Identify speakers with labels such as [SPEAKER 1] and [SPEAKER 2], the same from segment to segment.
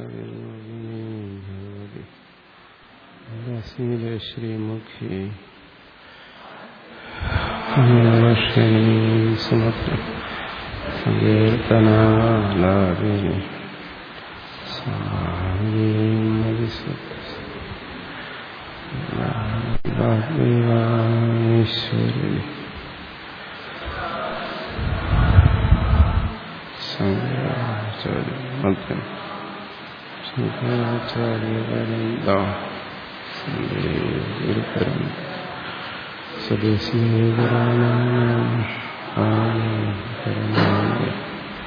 [SPEAKER 1] ഭവതി ശ്രീമുഖി സുമത്ര സങ്കീർത്തനാലാപിനി ഈശ്വരി ശങ്കരാചാര്യമധ്യം ശങ്കരാചാര്യപരന്ത ഗുരുപരം സ്വദേശീകരണ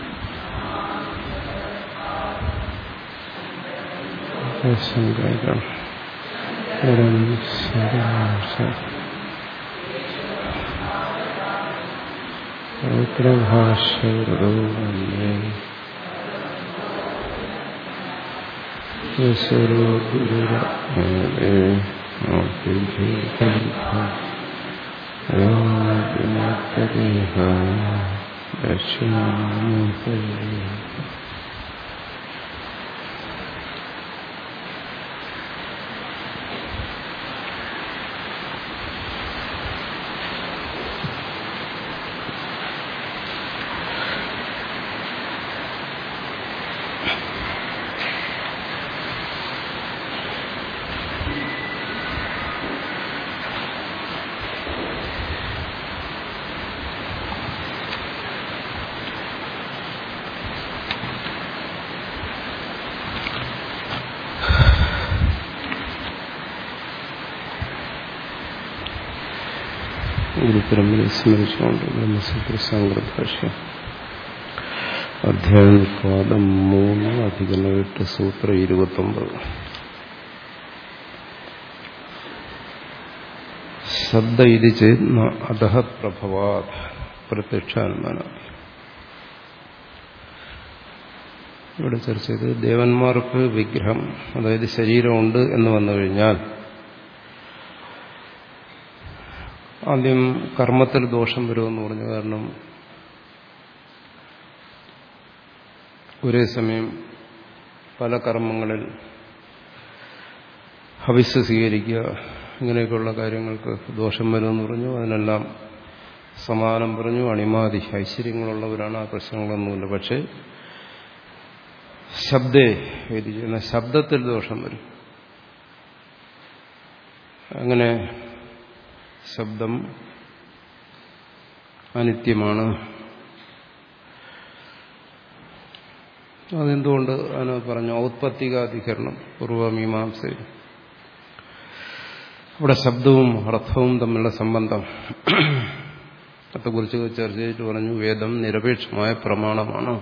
[SPEAKER 1] ശങ്കരം പരം ശരാശ പൗത്രഭാഷ്യവൃതോ വന്ദേ ഈശ്വരോ ഗുരുരേ ദേഹ ദക്ഷിണാമൂർത്തേ ഗുരുപരമ്പരയെ സ്മരിച്ചുകൊണ്ട് ബ്രഹ്മസൂത്ര സംഗ്രഭാഷ്യം അധ്യായം പാദം മൂന്ന് അധികരണം എട്ട് സൂത്രം ഇരുപത്തൊമ്പത് ശബ്ദ ഇത് ചെയ്യുന്ന അധഹ പ്രഭവാത് പ്രത്യക്ഷാനുമാന ഇവിടെ ചർച്ച ചെയ്ത് ദേവന്മാർക്ക് വിഗ്രഹം അതായത് ശരീരമുണ്ട് എന്ന് വന്നു കഴിഞ്ഞാൽ ആദ്യം കർമ്മത്തിൽ ദോഷം വരുമെന്ന് പറഞ്ഞു കാരണം ഒരേ സമയം പല കർമ്മങ്ങളിൽ ഹവിസ് സ്വീകരിക്കുക ഇങ്ങനെയൊക്കെയുള്ള കാര്യങ്ങൾക്ക് ദോഷം വരുമെന്ന് പറഞ്ഞു അതിനെല്ലാം സമാധാനം പറഞ്ഞു അണിമാതി ഐശ്വര്യങ്ങളുള്ളവരാണ് ആ പ്രശ്നങ്ങളൊന്നുമില്ല പക്ഷേ ശബ്ദേ ചെയ്യുന്ന ശബ്ദത്തിൽ ദോഷം വരും അങ്ങനെ ശബ്ദം അനിത്യമാണ് അതെന്തുകൊണ്ട് അതിന് പറഞ്ഞു ഔത്പത്തികാധികരണം പൂർവമീമാംസയിൽ അവിടെ ശബ്ദവും അർത്ഥവും തമ്മിലുള്ള സംബന്ധം അതേക്കുറിച്ച് ചർച്ച ചെയ്തിട്ട് പറഞ്ഞു വേദം നിരപേക്ഷമായ പ്രമാണമാണ്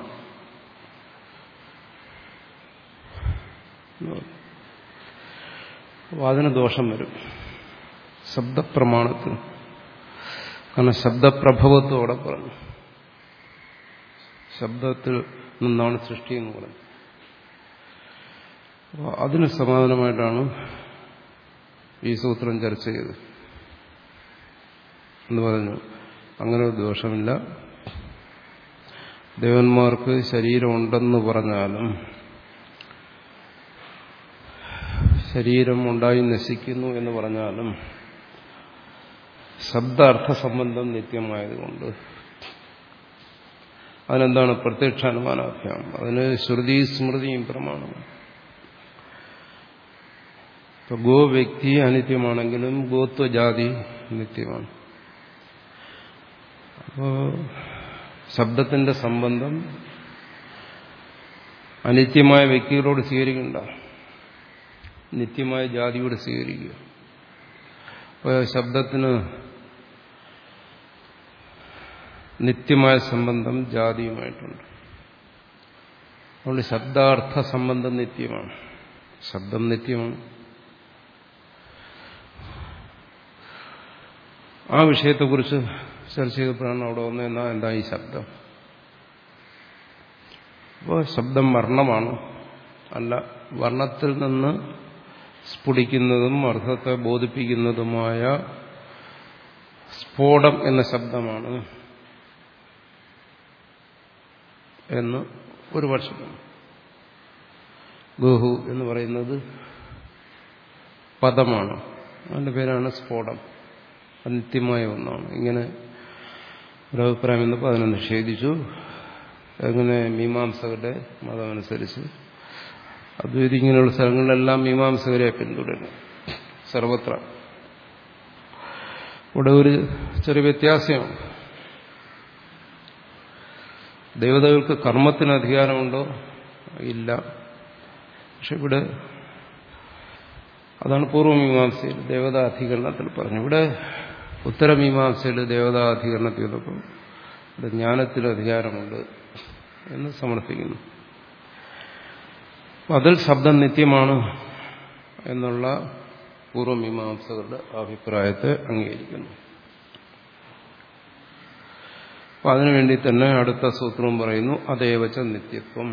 [SPEAKER 1] അപ്പോൾ അതിന് ദോഷം വരും ശബ്ദപ്രമാണത്തിന് കാരണം ശബ്ദപ്രഭവത്തോടെ പറഞ്ഞു ശബ്ദത്തിൽ നിന്നാണ് സൃഷ്ടി എന്ന് പറഞ്ഞു അപ്പോൾ അതിന് സമാധാനമായിട്ടാണ് ഈ സൂത്രം ചർച്ച ചെയ്തത് എന്ന് പറഞ്ഞു അങ്ങനെ ഒരു ദോഷമില്ല ദേവന്മാർക്ക് ശരീരമുണ്ടെന്ന് പറഞ്ഞാലും ശരീരം ഉണ്ടായി നശിക്കുന്നു എന്ന് പറഞ്ഞാലും ശബ്ദാർത്ഥ സംബന്ധം നിത്യമായതുകൊണ്ട് അതിനെന്താണ് പ്രത്യക്ഷാനുമാനാഭ്യാം അതിന് ശ്രുതി സ്മൃതിയും പ്രമാണമാണ് ഇപ്പൊ ഗോ വ്യക്തി അനിത്യമാണെങ്കിലും ഗോത്വജാതി നിത്യമാണ് അപ്പോ ശബ്ദത്തിന്റെ സംബന്ധം അനിത്യമായ വ്യക്തികളോട് സ്വീകരിക്കണ്ട നിത്യമായ ജാതിയോട് സ്വീകരിക്കുക അപ്പോൾ ശബ്ദത്തിന് നിത്യമായ സംബന്ധം ജാതിയുമായിട്ടുണ്ട് അതുകൊണ്ട് ശബ്ദാർത്ഥ സംബന്ധം നിത്യമാണ് ശബ്ദം നിത്യമാണ് ആ വിഷയത്തെക്കുറിച്ച് ചർച്ച ചെയ്തപ്പോഴാണ് അവിടെ വന്നത് എന്നാ എന്താ ഈ ശബ്ദം അപ്പോൾ ശബ്ദം വർണ്ണമാണ് അല്ല വർണ്ണത്തിൽ നിന്ന് സ്ഫുടിക്കുന്നതും അർത്ഥത്തെ ബോധിപ്പിക്കുന്നതുമായ സ്ഫോടം എന്ന ശബ്ദമാണ് എന്ന് ഒരു പക്ഷം ഗോഹു എന്ന് പറയുന്നത് പദമാണ് അതിൻ്റെ പേരാണ് സ്ഫോടം നിത്യമായ ഒന്നാണ് ഇങ്ങനെ ഒരഭിപ്രായം വന്നപ്പോൾ അതിനെ നിഷേധിച്ചു അങ്ങനെ മീമാംസകരുടെ മതമനുസരിച്ച് അദ്വൈതി ഇങ്ങനെയുള്ള സ്ഥലങ്ങളിലെല്ലാം മീമാംസകരെ പിന്തുടരുന്നു സർവത്ര ഇവിടെ ഒരു ചെറിയ വ്യത്യാസമാണ് ദേവതകൾക്ക് കർമ്മത്തിന് അധികാരമുണ്ടോ ഇല്ല പക്ഷെ ഇവിടെ അതാണ് പൂർവ്വമീമാംസയിൽ ദേവതാധികരണത്തിൽ പറഞ്ഞു ഇവിടെ ഉത്തരമീമാംസയിൽ ദേവതാധികരണത്തിൽ വന്നപ്പോൾ ഇവിടെ ജ്ഞാനത്തിന് അധികാരമുണ്ട് എന്ന് സമർത്ഥിക്കുന്നു അതിൽ ശബ്ദം നിത്യമാണ് എന്നുള്ള പൂർവ്വമീമാംസകരുടെ അഭിപ്രായത്തെ അംഗീകരിക്കുന്നു അപ്പൊ അതിനുവേണ്ടി തന്നെ അടുത്ത സൂത്രവും പറയുന്നു അതേവച്ച നിത്യത്വം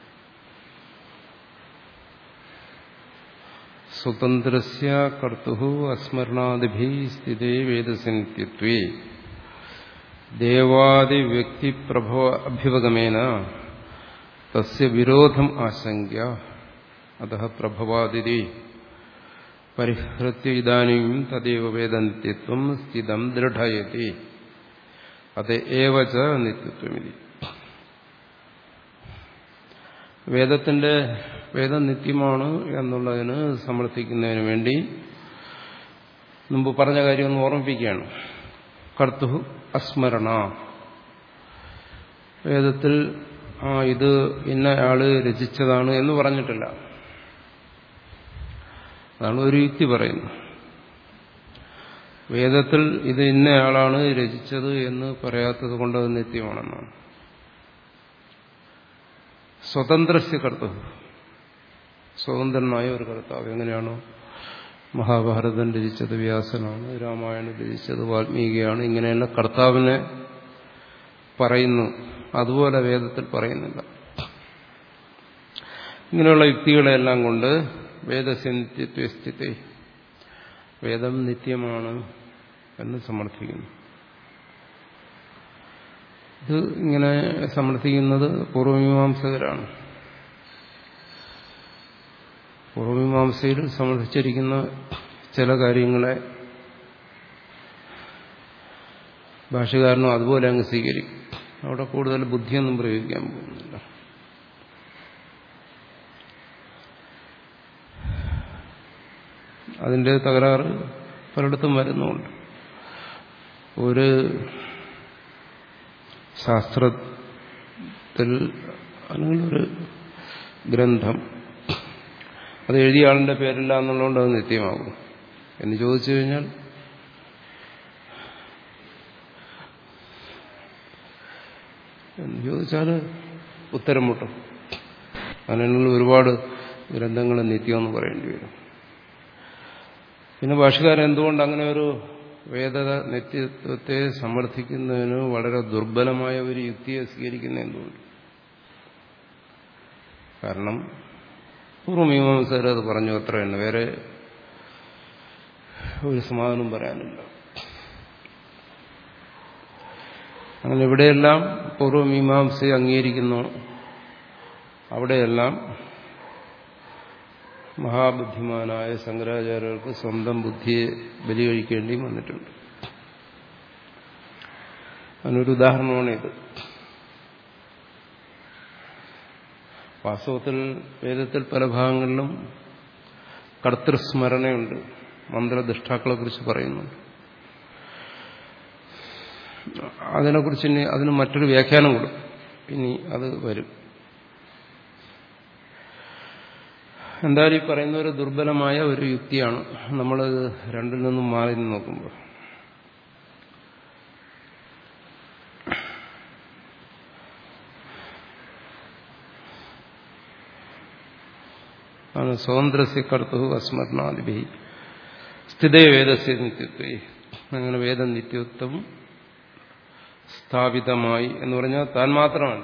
[SPEAKER 1] സ്വതന്ത്രസ്യ കർത്തുഹു അസ്മരണാദിഭി സ്ഥിതേ വേദസ നിത്യത്വേ ദേവാദിവ്യക്തിപ്രഭവ അഭ്യുപഗമേന തസ്യ വിരോധം ആശങ്ക്യ അത പ്രഭവാദിതി പരിഹൃത്യ ഇതാനും തദൈവ വേദനിത്യത്വം സ്ഥിതം ദൃഢയതി അത് ഏവച നിത്യത്വമിതി വേദത്തിന്റെ വേദം നിത്യമാണ് എന്നുള്ളതിന് സമർത്ഥിക്കുന്നതിന് വേണ്ടി മുമ്പ് പറഞ്ഞ കാര്യം ഒന്ന് ഓർമ്മിപ്പിക്കുകയാണ് കർത്തുഹു അസ്മരണ വേദത്തിൽ ആ ഇത് ഇന്ന ആള് രചിച്ചതാണ് എന്ന് പറഞ്ഞിട്ടില്ല അതാണ് ഒരു യുക്തി പറയുന്നത് വേദത്തിൽ ഇത് ഇന്നയാളാണ് രചിച്ചത് എന്ന് പറയാത്തത് കൊണ്ട് അത് നിത്യമാണെന്നാണ് സ്വതന്ത്രസ്യ കർത്തവ് സ്വതന്ത്രനായ ഒരു കർത്താവ് എങ്ങനെയാണോ മഹാഭാരതം രചിച്ചത് വ്യാസനാണ് രാമായണം രചിച്ചത് വാൽമീകിയാണ് ഇങ്ങനെയുള്ള കർത്താവിനെ പറയുന്നു അതുപോലെ വേദത്തിൽ പറയുന്നില്ല ഇങ്ങനെയുള്ള യുക്തികളെല്ലാം കൊണ്ട് വേദസ്യ നിത്യത്വസ്ഥിതി വേദം നിത്യമാണ് എന്ന് സമർത്ഥിക്കുന്നു ഇത് ഇങ്ങനെ സമർത്ഥിക്കുന്നത് പൂർവമീമാംസകരാണ് പൂർവമീമാംസയിൽ സമർത്ഥിച്ചിരിക്കുന്ന ചില കാര്യങ്ങളെ ഭാഷകാരനും അതുപോലെ അങ്ങ് സ്വീകരിക്കും അവിടെ കൂടുതൽ ബുദ്ധിയൊന്നും പ്രയോഗിക്കാൻ പോകുന്നില്ല അതിന്റെ തകരാറ് പലയിടത്തും വരുന്നുണ്ട് ഒരു ശാസ്ത്രത്തിൽ അല്ലെങ്കിൽ ഒരു ഗ്രന്ഥം അത് എഴുതിയ ആളിന്റെ പേരില്ല എന്നുള്ളതുകൊണ്ട് അത് നിത്യമാകും എന്ന് ചോദിച്ചു കഴിഞ്ഞാൽ എന്ന് ചോദിച്ചാൽ ഉത്തരം മുട്ടും അതിനുള്ള ഒരുപാട് ഗ്രന്ഥങ്ങൾ നിത്യമെന്ന് പറയേണ്ടി വരും പിന്നെ ഭാഷകാരൻ എന്തുകൊണ്ട് അങ്ങനെ ഒരു വേദത നിത്യത്വത്തെ സമർത്ഥിക്കുന്നതിന് വളരെ ദുർബലമായ ഒരു യുക്തിയെ സ്വീകരിക്കുന്ന എന്തുകൊണ്ട് കാരണം പൂർവ്വമീമാംസകർ അത് പറഞ്ഞു അത്ര തന്നെ വേറെ ഒരു സമാധാനം പറയാനില്ല അങ്ങനെ എവിടെയെല്ലാം പൂർവ്വമീമാംസയെ അംഗീകരിക്കുന്നു അവിടെയെല്ലാം മഹാബുദ്ധിമാനായ ശങ്കരാചാര്യർക്ക് സ്വന്തം ബുദ്ധിയെ ബലി കഴിക്കേണ്ടിയും വന്നിട്ടുണ്ട് അതിനൊരു ഉദാഹരണമാണ് ഇത് വാസ്തവത്തിൽ വേദത്തിൽ പല ഭാഗങ്ങളിലും കർത്തൃസ്മരണയുണ്ട് മന്ത്രദൃഷ്ടാക്കളെ കുറിച്ച് പറയുന്നുണ്ട് അതിനെക്കുറിച്ച് ഇനി അതിന് മറ്റൊരു വ്യാഖ്യാനം കൊടുക്കും ഇനി അത് വരും എന്തായാലും ഈ പറയുന്ന ഒരു ദുർബലമായ ഒരു യുക്തിയാണ് നമ്മൾ രണ്ടിൽ നിന്നും മാറി നിന്ന് നോക്കുമ്പോൾ ആണ് സ്വതന്ത്രസ്യ കർത്തു അസ്മരണാദിഭി സ്ഥിതേ വേദസ്യ നിത്യത്വേ അങ്ങനെ വേദ നിത്യത്വം സ്ഥാപിതമായി എന്ന് പറഞ്ഞാൽ താൻ മാത്രമല്ല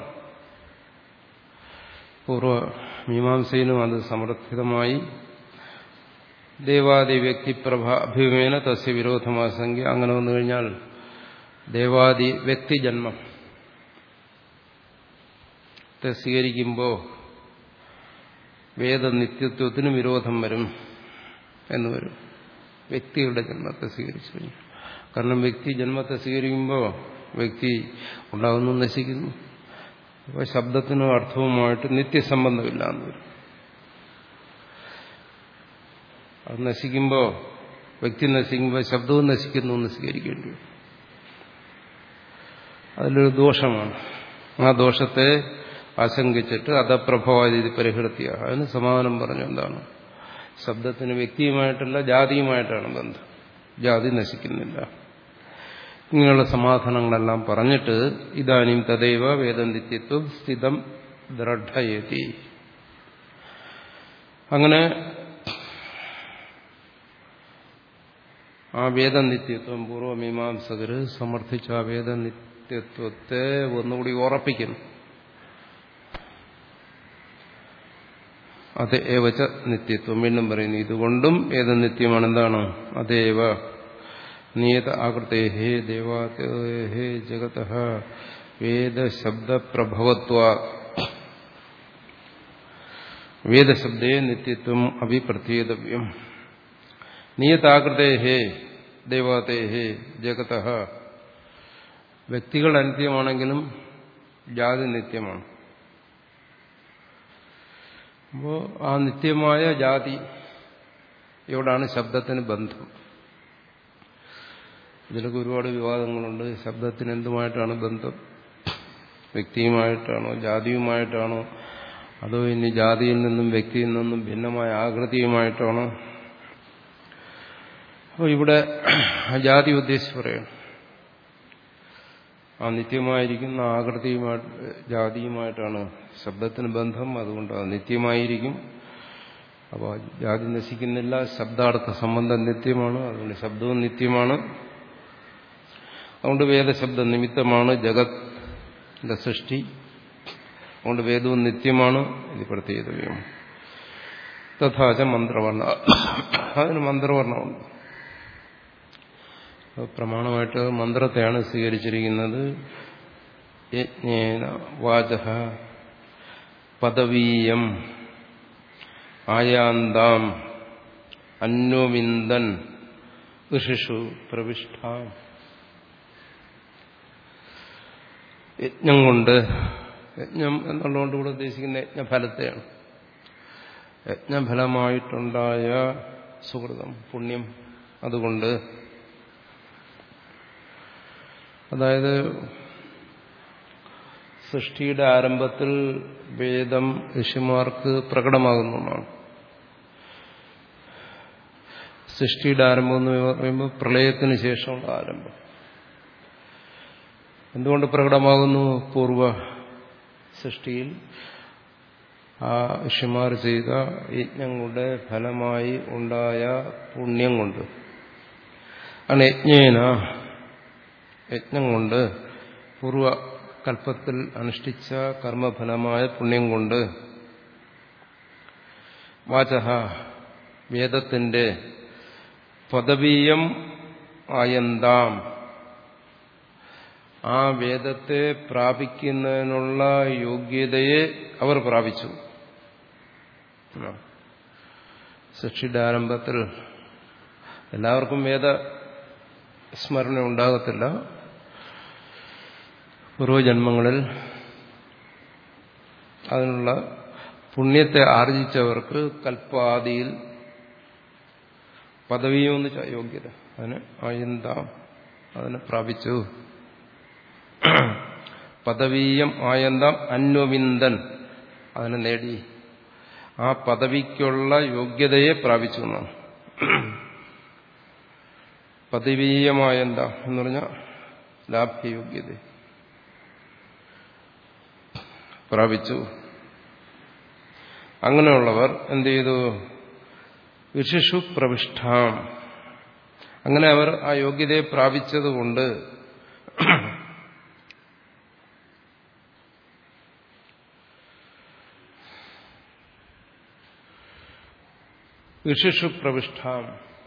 [SPEAKER 1] പൂർവ മീമാംസയിലും അത് സമർത്ഥിതമായി ദേവാദി വ്യക്തിപ്രഭ അഭിമേന തസ്യ വിരോധമാസംഖ്യ അങ്ങനെ വന്നു കഴിഞ്ഞാൽ ദേവാദി വ്യക്തിജന്മം സ്വീകരിക്കുമ്പോൾ വേദനിത്യത്വത്തിന് വിരോധം വരും എന്ന് വരും വ്യക്തികളുടെ ജന്മത്തെ സ്വീകരിച്ചു കഴിഞ്ഞു കാരണം വ്യക്തി ജന്മത്തെ സ്വീകരിക്കുമ്പോൾ വ്യക്തി ഉണ്ടാകുന്നു നശിക്കുന്നു അപ്പോൾ ശബ്ദത്തിനും അർത്ഥവുമായിട്ട് നിത്യസംബന്ധമില്ല എന്ന് വരും അത് നശിക്കുമ്പോൾ വ്യക്തി നശിക്കുമ്പോൾ ശബ്ദവും നശിക്കുന്നു എന്ന് സ്വീകരിക്കേണ്ടി വരും അതിലൊരു ദോഷമാണ് ആ ദോഷത്തെ ആശങ്കിച്ചിട്ട് അധപ്രഭവാതി പരിഹൃത്തിയ അതിന് സമാധാനം പറഞ്ഞു എന്താണ് ശബ്ദത്തിന് വ്യക്തിയുമായിട്ടല്ല ജാതിയുമായിട്ടാണ് ബന്ധം ജാതി നശിക്കുന്നില്ല ഇങ്ങനെയുള്ള സമാധാനങ്ങളെല്ലാം പറഞ്ഞിട്ട് ഇതാനും തദൈവ വേദനിത്യത്വം സ്ഥിതം ദൃഢയതി അങ്ങനെ ആ വേദനിത്യത്വം പൂർവമീമാംസകര് സമർത്ഥിച്ച ആ വേദനിത്യത്വത്തെ ഒന്നുകൂടി ഉറപ്പിക്കുന്നു അത് ഏവച്ച നിത്യത്വം വീണ്ടും പറയുന്നു ഇതുകൊണ്ടും ഏതനിത്യമാണ് എന്താണ് അതേവ നിയത ആകൃതേഹേ ദേവാതേഹേ ജഗത വേദശബ്ദപ്രഭവത്വ വേദശബ്ദേ നിത്യത്വം അഭിപ്രത്യേതവ്യം നിയതാകൃതേഹേ ദേവാതേഹേ ജഗത വ്യക്തികൾ അനിത്യമാണെങ്കിലും ജാതി നിത്യമാണ് അപ്പോൾ ആ നിത്യമായ ജാതി ഇവിടാണ് ശബ്ദത്തിന് ബന്ധം ഇതിലൊക്കെ ഒരുപാട് വിവാദങ്ങളുണ്ട് ശബ്ദത്തിന് എന്തുമായിട്ടാണ് ബന്ധം വ്യക്തിയുമായിട്ടാണോ ജാതിയുമായിട്ടാണോ അതോ ഇനി ജാതിയിൽ നിന്നും വ്യക്തിയിൽ നിന്നും ഭിന്നമായ ആകൃതിയുമായിട്ടാണോ അപ്പോൾ ഇവിടെ ജാതി ഉദ്ദേശിച്ച് പറയണം ആ നിത്യമായിരിക്കുന്ന ആകൃതിയുമായിട്ട് ജാതിയുമായിട്ടാണ് ശബ്ദത്തിന് ബന്ധം അതുകൊണ്ട് അത് നിത്യമായിരിക്കും അപ്പോൾ ജാതി നശിക്കുന്നില്ല ശബ്ദാർത്ഥ സംബന്ധം നിത്യമാണ് അതുകൊണ്ട് ശബ്ദവും നിത്യമാണ് അതുകൊണ്ട് വേദശബ്ദ നിമിത്തമാണ് ജഗത്തിന്റെ സൃഷ്ടി അതുകൊണ്ട് വേദവും നിത്യമാണ് ഇത് പ്രത്യേകതയും തഥാച മന്ത്രവർണ്ണ അതിന് മന്ത്രവർണ്ണമുണ്ട് പ്രമാണമായിട്ട് മന്ത്രത്തെയാണ് സ്വീകരിച്ചിരിക്കുന്നത് യജ്ഞേന വാച പദവീയം ആയാന്താം അന്വവിന്ദൻ ഋഷിഷു പ്രവിഷ്ട യജ്ഞം കൊണ്ട് യജ്ഞം എന്നുള്ളതുകൊണ്ട് ഇവിടെ ഉദ്ദേശിക്കുന്ന യജ്ഞഫലത്തെയാണ് യജ്ഞഫലമായിട്ടുണ്ടായ സുഹൃതം പുണ്യം അതുകൊണ്ട് അതായത് സൃഷ്ടിയുടെ ആരംഭത്തിൽ വേദം ഋഷിമാർക്ക് പ്രകടമാകുന്നതാണ് സൃഷ്ടിയുടെ ആരംഭം എന്ന് പറയുമ്പോൾ പ്രളയത്തിന് ശേഷമുള്ള ആരംഭം എന്തുകൊണ്ട് പ്രകടമാകുന്നു പൂർവ സൃഷ്ടിയിൽ ആ ഋഷിമാർ ചെയ്ത യജ്ഞങ്ങളുടെ ഫലമായി ഉണ്ടായ പുണ്യം കൊണ്ട് ആണ് യജ്ഞേന യജ്ഞം കൊണ്ട് പൂർവകൽപ്പത്തിൽ അനുഷ്ഠിച്ച കർമ്മഫലമായ പുണ്യം കൊണ്ട് വാചഹ വേദത്തിന്റെ പദവീയം ആയന്താം ആ വേദത്തെ പ്രാപിക്കുന്നതിനുള്ള യോഗ്യതയെ അവർ പ്രാപിച്ചു സൃഷ്ടിയുടെ ആരംഭത്തിൽ എല്ലാവർക്കും വേദ സ്മരണ ഉണ്ടാകത്തില്ല പൂർവജന്മങ്ങളിൽ അതിനുള്ള പുണ്യത്തെ ആർജിച്ചവർക്ക് കൽപ്പാദിയിൽ പദവിയുമെന്ന് യോഗ്യത അതിന് ആയന്താം അതിനെ പ്രാപിച്ചു പദവീയം ആയന്താം അന്വവിന്ദൻ അതിനെ നേടി ആ പദവിക്കുള്ള യോഗ്യതയെ പ്രാപിച്ചു എന്നാണ് പദവീയമായന്ത എന്ന് പറഞ്ഞാൽ ലാഭ്യയോഗ്യത പ്രാപിച്ചു അങ്ങനെയുള്ളവർ എന്ത് ചെയ്തു ഋഷിഷു പ്രവിഷ്ഠാം അങ്ങനെ അവർ ആ യോഗ്യതയെ പ്രാപിച്ചതുകൊണ്ട് ഋഷിഷു പ്രവിഷ്ഠാം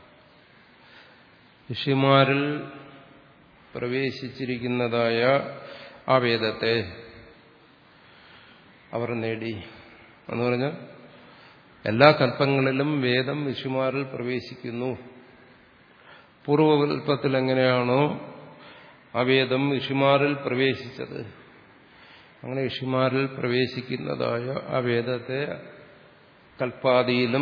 [SPEAKER 1] ഋഷിമാരിൽ പ്രവേശിച്ചിരിക്കുന്നതായ ആ വേദത്തെ അവർ നേടി എന്ന് പറഞ്ഞാൽ എല്ലാ കൽപ്പങ്ങളിലും വേദം ഋഷിമാരിൽ പ്രവേശിക്കുന്നു പൂർവകൽപ്പത്തിൽ എങ്ങനെയാണോ അവേദം ഋഷിമാരിൽ പ്രവേശിച്ചത് അങ്ങനെ ഋഷിമാരിൽ പ്രവേശിക്കുന്നതായ ആ വേദത്തെ കൽപ്പാദിയിലും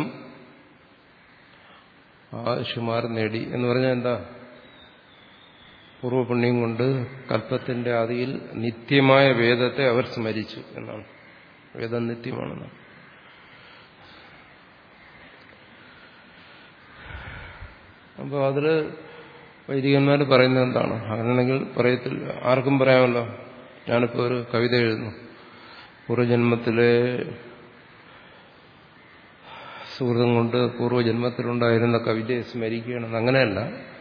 [SPEAKER 1] ആ ഋഷിമാർ നേടി എന്ന് പറഞ്ഞാൽ എന്താ പൂർവപുണ്യം കൊണ്ട് കൽപ്പത്തിന്റെ ആദിയിൽ നിത്യമായ വേദത്തെ അവർ സ്മരിച്ചു എന്നാണ് വേദം നിത്യമാണെന്നാണ് അപ്പോൾ അതിൽ വൈദികന്മാർ പറയുന്നത് എന്താണ് അങ്ങനെയാണെങ്കിൽ പറയത്തില്ല ആർക്കും പറയാമല്ലോ ഞാനിപ്പോൾ ഒരു കവിത എഴുതുന്നു പൂർവ്വജന്മത്തിലെ സുഹൃതം കൊണ്ട് പൂർവ്വജന്മത്തിലുണ്ടായിരുന്ന കവിതയെ സ്മരിക്കുകയാണ് അങ്ങനെയല്ല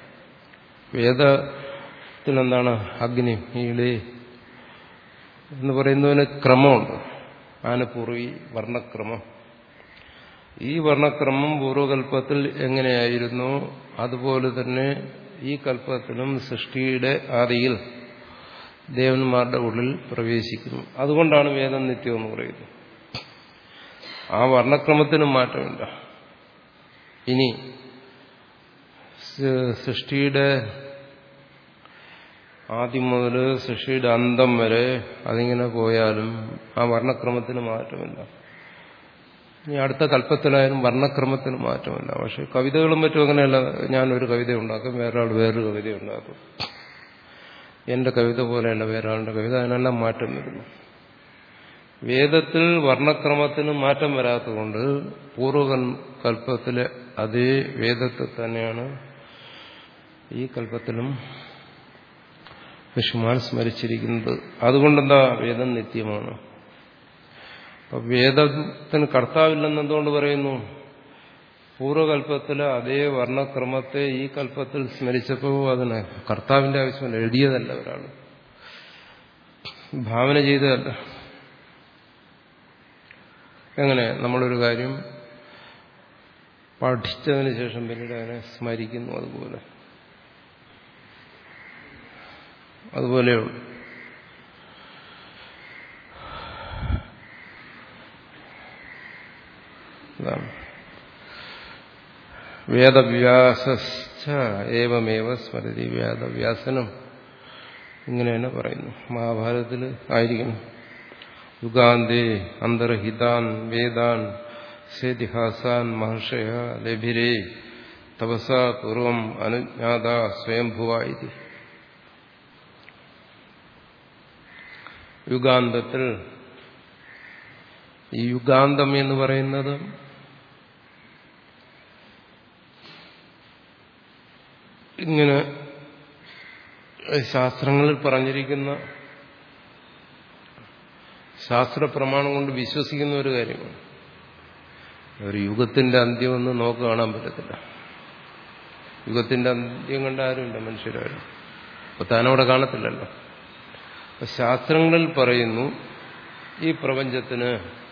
[SPEAKER 1] വേദത്തിലെന്താണ് അഗ്നി ഈളി എന്ന് പറയുന്നതിന് ക്രമമുണ്ട് ആനപൂർവി വർണ്ണക്രമം ഈ വർണ്ണക്രമം പൂർവ്വകൽപ്പത്തിൽ എങ്ങനെയായിരുന്നു അതുപോലെ തന്നെ ഈ കൽപ്പത്തിലും സൃഷ്ടിയുടെ ആദിയിൽ ദേവന്മാരുടെ ഉള്ളിൽ പ്രവേശിക്കുന്നു അതുകൊണ്ടാണ് വേദം നിത്യം എന്ന് പറയുന്നത് ആ വർണ്ണക്രമത്തിന് മാറ്റമില്ല ഇനി സൃഷ്ടിയുടെ ആദ്യം മുതൽ സൃഷ്ടിയുടെ അന്തം വരെ അതിങ്ങനെ പോയാലും ആ വർണ്ണക്രമത്തിന് മാറ്റമില്ല ഇനി അടുത്ത കല്പത്തിലായാലും വർണ്ണക്രമത്തിന് മാറ്റമില്ല പക്ഷെ കവിതകളും മറ്റും അങ്ങനെയല്ല ഞാനൊരു കവിത ഉണ്ടാക്കും വേറൊരാൾ വേറൊരു കവിത ഉണ്ടാക്കും എന്റെ കവിത പോലെയല്ല വേറൊരാളുടെ കവിത അതിനെല്ലാം മാറ്റം വരുന്നു വേദത്തിൽ വർണ്ണക്രമത്തിന് മാറ്റം വരാത്തതുകൊണ്ട് പൂർവകൽപ്പത്തിലെ അതേ വേദത്തെ തന്നെയാണ് ഈ കൽപ്പത്തിലും ഋഷിമാർ സ്മരിച്ചിരിക്കുന്നത് അതുകൊണ്ടെന്താ വേദം നിത്യമാണ് അപ്പൊ വേദത്തിന് കർത്താവില്ലെന്ന് എന്തുകൊണ്ട് പറയുന്നു പൂർവ്വകൽപ്പത്തിലെ അതേ വർണ്ണക്രമത്തെ ഈ കൽപ്പത്തിൽ സ്മരിച്ചപ്പോൾ അതിന് കർത്താവിന്റെ ആവശ്യമില്ല എഴുതിയതല്ല ഒരാൾ ഭാവന ചെയ്തതല്ല എങ്ങനെ നമ്മളൊരു കാര്യം പഠിച്ചതിന് ശേഷം പിന്നീട് അതിനെ സ്മരിക്കുന്നു അതുപോലെ അതുപോലെയുള്ളൂ ഇതാണ് വേദവ്യാസ ഏവമേവ സ്മരതി വേദവ്യാസനം ഇങ്ങനെ തന്നെ പറയുന്നു മഹാഭാരതത്തിൽ ആയിരിക്കണം യുഗാന്തേ അന്തർഹിതാൻ വേദാൻ സേതിഹാസാൻ മഹർഷയ ലഭിരേ തപസ പൂർവം അനുജ്ഞാത സ്വയംഭുവ ഇത് യുഗാന്തത്തിൽ ഈ യുഗാന്തം എന്ന് പറയുന്നത് ഇങ്ങനെ ശാസ്ത്രങ്ങളിൽ പറഞ്ഞിരിക്കുന്ന ശാസ്ത്ര പ്രമാണം കൊണ്ട് വിശ്വസിക്കുന്ന ഒരു കാര്യമാണ് ഒരു യുഗത്തിന്റെ അന്ത്യമെന്ന് നോക്ക് കാണാൻ പറ്റത്തില്ല യുഗത്തിന്റെ അന്ത്യം കണ്ട ആരുമില്ല മനുഷ്യരാരും അപ്പൊ താനവിടെ കാണത്തില്ലല്ലോ അപ്പൊ ശാസ്ത്രങ്ങളിൽ പറയുന്നു ഈ പ്രപഞ്ചത്തിന്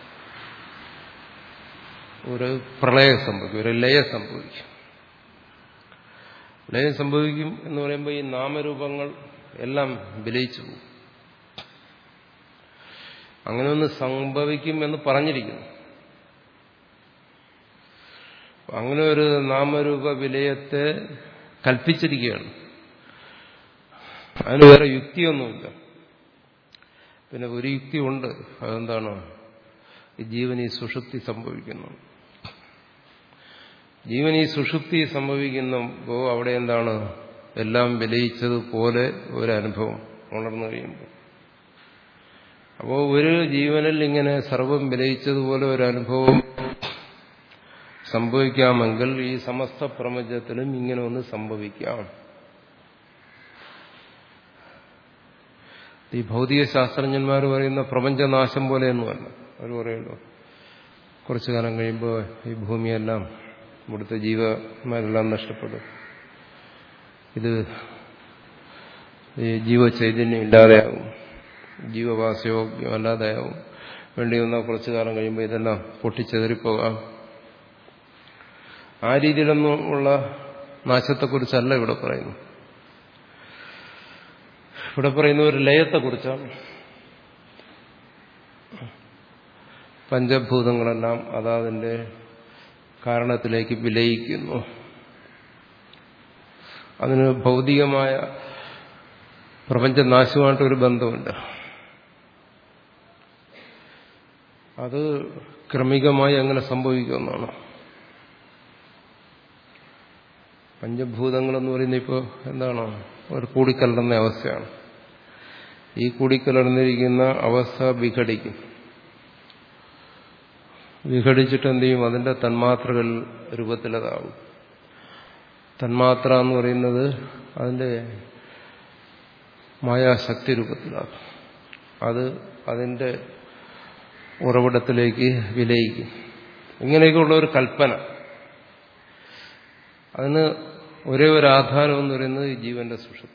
[SPEAKER 1] ഒരു പ്രളയം സംഭവിക്കും ഒരു ലയം സംഭവിക്കും ലയം സംഭവിക്കും എന്ന് പറയുമ്പോൾ ഈ നാമരൂപങ്ങൾ എല്ലാം വിലയിച്ചു പോകും അങ്ങനെ ഒന്ന് സംഭവിക്കും എന്ന് പറഞ്ഞിരിക്കുന്നു അങ്ങനെ ഒരു നാമരൂപ വിലയത്തെ കൽപ്പിച്ചിരിക്കുകയാണ് അതിന് വേറെ യുക്തിയൊന്നുമില്ല പിന്നെ ഒരു യുക്തി ഉണ്ട് അതെന്താണ് ഈ ജീവൻ ഈ സുഷുപ്തി സംഭവിക്കുന്നു ജീവൻ ഈ സുഷുപ്തി സംഭവിക്കുമ്പോൾ അവിടെ എന്താണ് എല്ലാം വിലയിച്ചതുപോലെ ഒരനുഭവം ഉണർന്നു കഴിയുമ്പോൾ അപ്പോൾ ഒരു ജീവനിൽ ഇങ്ങനെ സർവം വിലയിച്ചതുപോലെ ഒരു അനുഭവം സംഭവിക്കാമെങ്കിൽ ഈ സമസ്ത പ്രപഞ്ചത്തിലും ഇങ്ങനെ ഒന്ന് സംഭവിക്കാം ഈ ഭൗതിക ശാസ്ത്രജ്ഞന്മാർ പറയുന്ന പ്രപഞ്ചനാശം പോലെയൊന്നുമല്ല അവർ പറയുള്ളൂ കുറച്ചു കാലം കഴിയുമ്പോൾ ഈ ഭൂമിയെല്ലാം ഇവിടുത്തെ ജീവന്മാരെല്ലാം നഷ്ടപ്പെടും ഇത് ഈ ജീവചൈതന്യം ഇല്ലാതെയാകും ജീവവാസയോഗ്യം അല്ലാതെയാകും വേണ്ടി വന്നാൽ കുറച്ചു കാലം കഴിയുമ്പോൾ ഇതെല്ലാം പൊട്ടിച്ചെതറിപ്പോകാം ആ രീതിയിലൊന്നും ഉള്ള നാശത്തെക്കുറിച്ചല്ല ഇവിടെ പറയുന്നു ഇവിടെ പറയുന്ന ഒരു ലയത്തെക്കുറിച്ചാണ് പഞ്ചഭൂതങ്ങളെല്ലാം അതാതിൻ്റെ കാരണത്തിലേക്ക് വിലയിക്കുന്നു അതിന് ഭൗതികമായ പ്രപഞ്ചനാശമായിട്ടൊരു ബന്ധമുണ്ട് അത് ക്രമികമായി അങ്ങനെ സംഭവിക്കുമെന്നാണ് പഞ്ചഭൂതങ്ങളെന്ന് പറയുന്നത് ഇപ്പോൾ എന്താണ് ഒരു കൂടിക്കലർന്ന അവസ്ഥയാണ് ഈ കൂടിക്കലർന്നിരിക്കുന്ന അവസ്ഥ വിഘടിക്കും വിഘടിച്ചിട്ട് എന്ത് ചെയ്യും അതിന്റെ തന്മാത്രകൾ രൂപത്തിലതാവും തന്മാത്ര എന്ന് പറയുന്നത് അതിന്റെ മായാശക്തി രൂപത്തിലാകും അത് അതിന്റെ ഉറവിടത്തിലേക്ക് വിലയിക്കും ഇങ്ങനെയൊക്കെയുള്ള ഒരു കൽപ്പന അതിന് ഒരേ ഒരു ആധാരം എന്ന് പറയുന്നത് ഈ ജീവന്റെ സുഷുപ്തി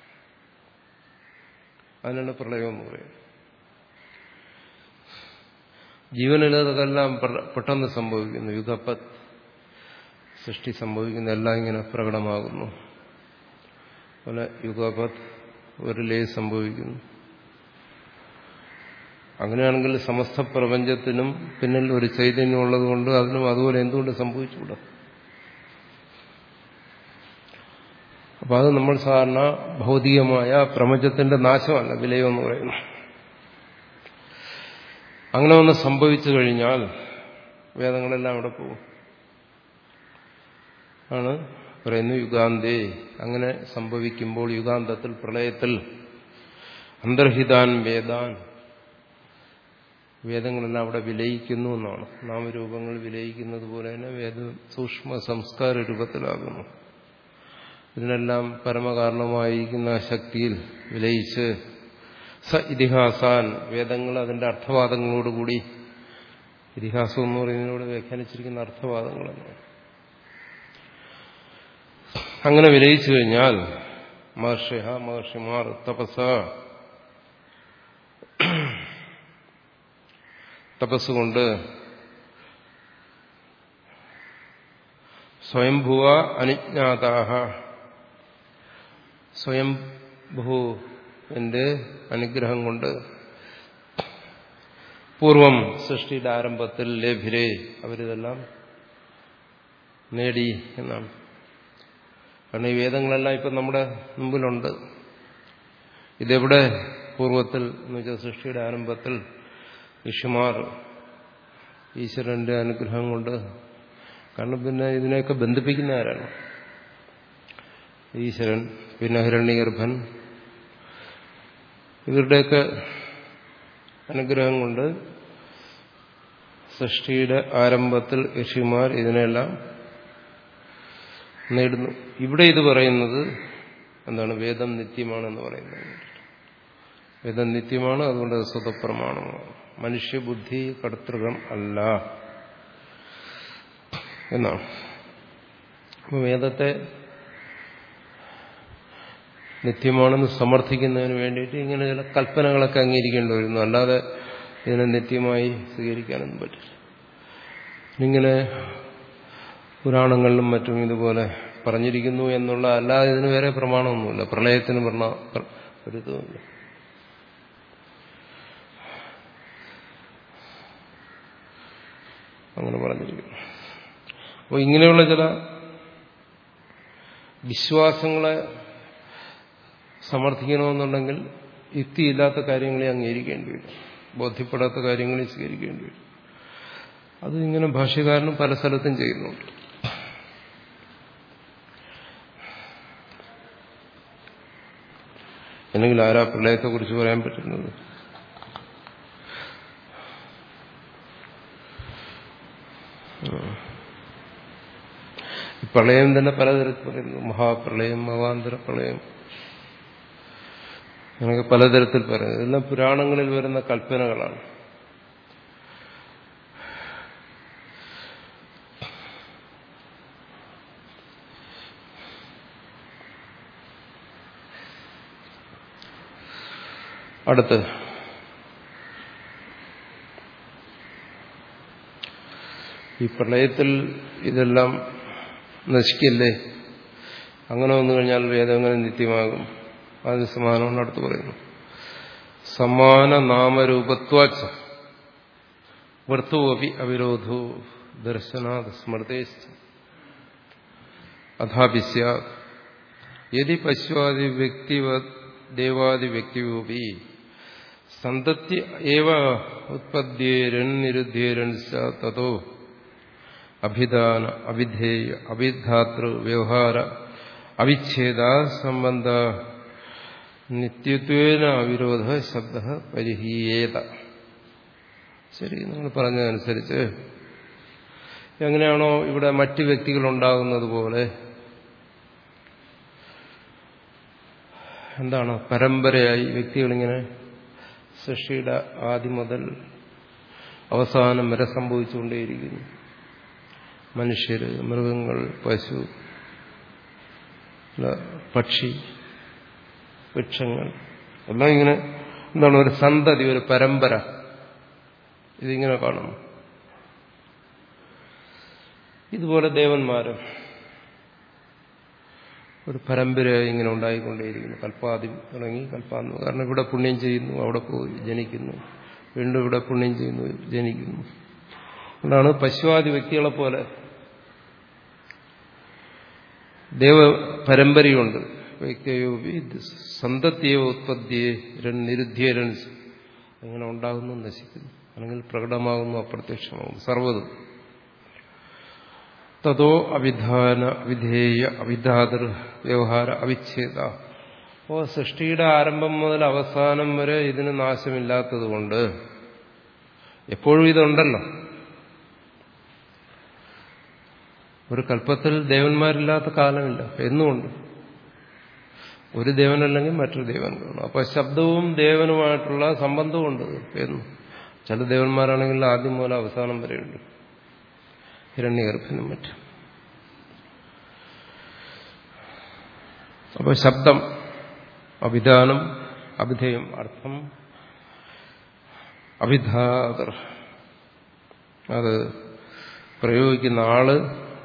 [SPEAKER 1] അതിനാണ് പ്രളയം എന്ന് പറയുന്നത് ജീവനിൽ അതെല്ലാം പെട്ടെന്ന് സംഭവിക്കുന്നു യുഗപ്പത് സൃഷ്ടി സംഭവിക്കുന്ന എല്ലാം ഇങ്ങനെ പ്രകടമാകുന്നു അതുപോലെ യുഗപത് ഒരു ലേ സംഭവിക്കുന്നു അങ്ങനെയാണെങ്കിൽ സമസ്ത പ്രപഞ്ചത്തിനും പിന്നിൽ ഒരു ചൈതന്യം ഉള്ളതുകൊണ്ട് അതിനും അതുപോലെ എന്തുകൊണ്ട് സംഭവിച്ചുകൂടാ അപ്പൊ അത് നമ്മൾ സാധാരണ ഭൗതികമായ പ്രപഞ്ചത്തിന്റെ നാശമല്ല വിലയോ എന്ന് പറയുന്നു അങ്ങനെ ഒന്ന് സംഭവിച്ചു കഴിഞ്ഞാൽ വേദങ്ങളെല്ലാം അവിടെ പോകും ആണ് പറയുന്നു യുഗാന്തേ അങ്ങനെ സംഭവിക്കുമ്പോൾ യുഗാന്തത്തിൽ പ്രളയത്തിൽ അന്തർഹിതാൻ വേദാൻ വേദങ്ങളെല്ലാം അവിടെ വിലയിക്കുന്നു എന്നാണ് നാമരൂപങ്ങൾ വിലയിക്കുന്നത് പോലെ തന്നെ വേദ സൂക്ഷ്മ സംസ്കാര രൂപത്തിലാകുന്നു ഇതിനെല്ലാം പരമകാരണമായിരിക്കുന്ന ശക്തിയിൽ വിലയിച്ച് സ ഇതിഹാസാൻ വേദങ്ങൾ അതിന്റെ അർത്ഥവാദങ്ങളോടുകൂടി ഇതിഹാസം എന്ന് പറയുന്നതിനോട് വ്യാഖ്യാനിച്ചിരിക്കുന്ന അർത്ഥവാദങ്ങളാണ് അങ്ങനെ വിലയിച്ചു കഴിഞ്ഞാൽ മഹർഷിഹ മഹർഷിമാർ തപസ തപസ്സുകൊണ്ട് സ്വയംഭുവ അനുജ്ഞാതാഹ സ്വയംഭൂവിന്റെ അനുഗ്രഹം കൊണ്ട് പൂർവം സൃഷ്ടിയുടെ ആരംഭത്തിൽ ലേഭിരെ അവരിതെല്ലാം നേടി എന്നാണ് കാരണം ഈ വേദങ്ങളെല്ലാം ഇപ്പം നമ്മുടെ മുമ്പിലുണ്ട് ഇതെവിടെ പൂർവത്തിൽ എന്ന് വെച്ചാൽ സൃഷ്ടിയുടെ ആരംഭത്തിൽ ഋഷിമാർ ഈശ്വരന്റെ അനുഗ്രഹം കൊണ്ട് കാരണം പിന്നെ ഇതിനെയൊക്കെ ബന്ധിപ്പിക്കുന്ന ആരാണ് ഈശ്വരൻ പിന്നെ ഹിരണ്യഗർഭൻ ഇവരുടെയൊക്കെ അനുഗ്രഹം കൊണ്ട് സൃഷ്ടിയുടെ ആരംഭത്തിൽ ഋഷിമാർ ഇതിനെല്ലാം നേടുന്നു ഇവിടെ ഇത് പറയുന്നത് എന്താണ് വേദം നിത്യമാണെന്ന് പറയുന്നത് വേദം നിത്യമാണ് അതുകൊണ്ട് അത് സ്വതപ്രമാണമാണ് മനുഷ്യബുദ്ധി കർത്തൃകം അല്ല എന്നാണ് അപ്പോൾ വേദത്തെ നിത്യമാണെന്ന് സമർത്ഥിക്കുന്നതിന് വേണ്ടിയിട്ട് ഇങ്ങനെ ചില കൽപ്പനകളൊക്കെ അംഗീകരിക്കേണ്ടി വരുന്നു അല്ലാതെ ഇതിനെ നിത്യമായി സ്വീകരിക്കാനൊന്നും പറ്റില്ല ഇങ്ങനെ പുരാണങ്ങളിലും മറ്റും ഇതുപോലെ പറഞ്ഞിരിക്കുന്നു എന്നുള്ള അല്ലാതെ ഇതിന് വേറെ പ്രമാണമൊന്നുമില്ല പ്രളയത്തിന് പറഞ്ഞ ഒരു ഇതുമില്ല അങ്ങനെ പറഞ്ഞിരിക്കുന്നു അപ്പോൾ ഇങ്ങനെയുള്ള ചില വിശ്വാസങ്ങളെ സമർത്ഥിക്കണമെന്നുണ്ടെങ്കിൽ യുക്തിയില്ലാത്ത കാര്യങ്ങളെ അംഗീകരിക്കേണ്ടി വരും ബോധ്യപ്പെടാത്ത കാര്യങ്ങളെ സ്വീകരിക്കേണ്ടി വരും അത് ഇങ്ങനെ ഭാഷ്യകാരനും പല സ്ഥലത്തും ചെയ്യുന്നുണ്ട് അല്ലെങ്കിൽ ആരാ പ്രളയത്തെക്കുറിച്ച് പറയാൻ പറ്റുന്നത് പ്രളയം തന്നെ പലതരത്തിൽ പറയുന്നു മഹാപ്രളയം മഹാന്തര പ്രളയം അങ്ങനെയൊക്കെ പലതരത്തിൽ പറയുന്നത് ഇതെല്ലാം പുരാണങ്ങളിൽ വരുന്ന കൽപ്പനകളാണ് അടുത്ത് ഈ പ്രളയത്തിൽ ഇതെല്ലാം നശിക്കില്ലേ അങ്ങനെ വന്നു കഴിഞ്ഞാൽ വേദങ്ങൾ നിത്യമാകും അതിന് സമാനമാണ് അടുത്ത് പറയുന്നു സമാന നാമരൂപത്വാച്ച വൃത്തുവപി അവിരോധു ദർശനാത് സ്മൃതേ അഥാപിസ്യ യതി പശ്വാദി വ്യക്തിവത് ദേവാദി വ്യക്തിയോപി സന്തത്യ ഏവ ഉത്പദ്യേരൻ നിരുദ്ധേരൻ തതോ അഭിധാന അവിധേയ അവിധാതൃ വ്യവഹാര അവിച്ഛേദ സംബന്ധ നിത്യത്വേന അവിരോധ ശബ്ദ പരിഹീയേത ശരി നിങ്ങൾ പറഞ്ഞതനുസരിച്ച് എങ്ങനെയാണോ ഇവിടെ മറ്റ് വ്യക്തികൾ ഉണ്ടാകുന്നത് പോലെ എന്താണ് പരമ്പരയായി വ്യക്തികളിങ്ങനെ സൃഷ്ടിയുടെ ആദ്യം മുതൽ അവസാനം വരെ സംഭവിച്ചുകൊണ്ടേയിരിക്കുന്നു മനുഷ്യര് മൃഗങ്ങൾ പശു പക്ഷി വൃക്ഷങ്ങൾ എല്ലാം ഇങ്ങനെ എന്താണ് ഒരു സന്തതി ഒരു പരമ്പര ഇതിങ്ങനെ കാണുന്നു ഇതുപോലെ ദേവന്മാരും ഒരു പരമ്പരയായി ഇങ്ങനെ ഉണ്ടായിക്കൊണ്ടേയിരിക്കുന്നു കൽപ്പാതി തുടങ്ങി കൽപ്പാന്ന് കാരണം ഇവിടെ പുണ്യം ചെയ്യുന്നു അവിടെ പോയി ജനിക്കുന്നു വീണ്ടും ഇവിടെ പുണ്യം ചെയ്യുന്നു ജനിക്കുന്നു അതുകൊണ്ടാണ് പശുവാദി വ്യക്തികളെ പോലെ ദേവ പരമ്പരയുണ്ട് വ്യക്തിയോപി സന്തത്യോ ഉത്പത്തിയെ നിരുദ്ധ്യരൻ അങ്ങനെ ഉണ്ടാകുന്നു നശിക്കുന്നു അല്ലെങ്കിൽ പ്രകടമാകുന്നു അപ്രത്യക്ഷമാകുന്നു സർവ്വതും തതോ അവിധാന വിധേയ അവിധാതൃ വ്യവഹാര അവിച്ഛേദ അപ്പോൾ സൃഷ്ടിയുടെ ആരംഭം മുതൽ അവസാനം വരെ ഇതിന് നാശമില്ലാത്തതുകൊണ്ട് എപ്പോഴും ഇതുണ്ടല്ലോ ഒരു കൽപ്പത്തിൽ ദേവന്മാരില്ലാത്ത കാലമില്ല എന്നുമുണ്ട് ഒരു ദേവനല്ലെങ്കിൽ മറ്റൊരു ദേവൻ കാണും അപ്പൊ ശബ്ദവും ദേവനുമായിട്ടുള്ള സംബന്ധമുണ്ട് എന്നും ചില ദേവന്മാരാണെങ്കിൽ ആദ്യം മുതൽ അവസാനം വരെയുണ്ട് ഹിരണ്യഗർഭനും മറ്റും അപ്പോൾ ശബ്ദം അഭിധാനം അഭിധേയം അർത്ഥം അഭിധാതർ അത് പ്രയോഗിക്കുന്ന ആള്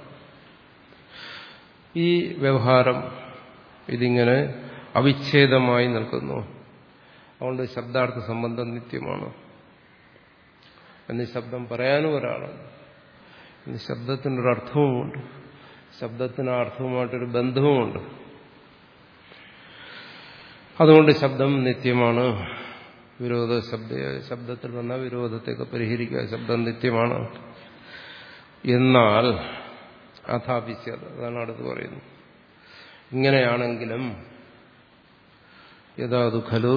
[SPEAKER 1] ഈ വ്യവഹാരം ഇതിങ്ങനെ അവിച്ഛേദമായി നിൽക്കുന്നു അതുകൊണ്ട് ശബ്ദാർത്ഥ സംബന്ധം നിത്യമാണ് എന്ന് ശബ്ദം പറയാനും ഒരാളാണ് ഇനി ശബ്ദത്തിനൊരർത്ഥവുമുണ്ട് ശബ്ദത്തിന് അർത്ഥവുമായിട്ടൊരു ബന്ധവുമുണ്ട് അതുകൊണ്ട് ശബ്ദം നിത്യമാണ് വിരോധ ശബ്ദ ശബ്ദത്തിൽ വന്ന വിരോധത്തെയൊക്കെ പരിഹരിക്കുക ശബ്ദം നിത്യമാണ് എന്നാൽ അഥാപിച്ചത് അതാണ് അടുത്ത് പറയുന്നത് ഇങ്ങനെയാണെങ്കിലും യഥാതു ഖലു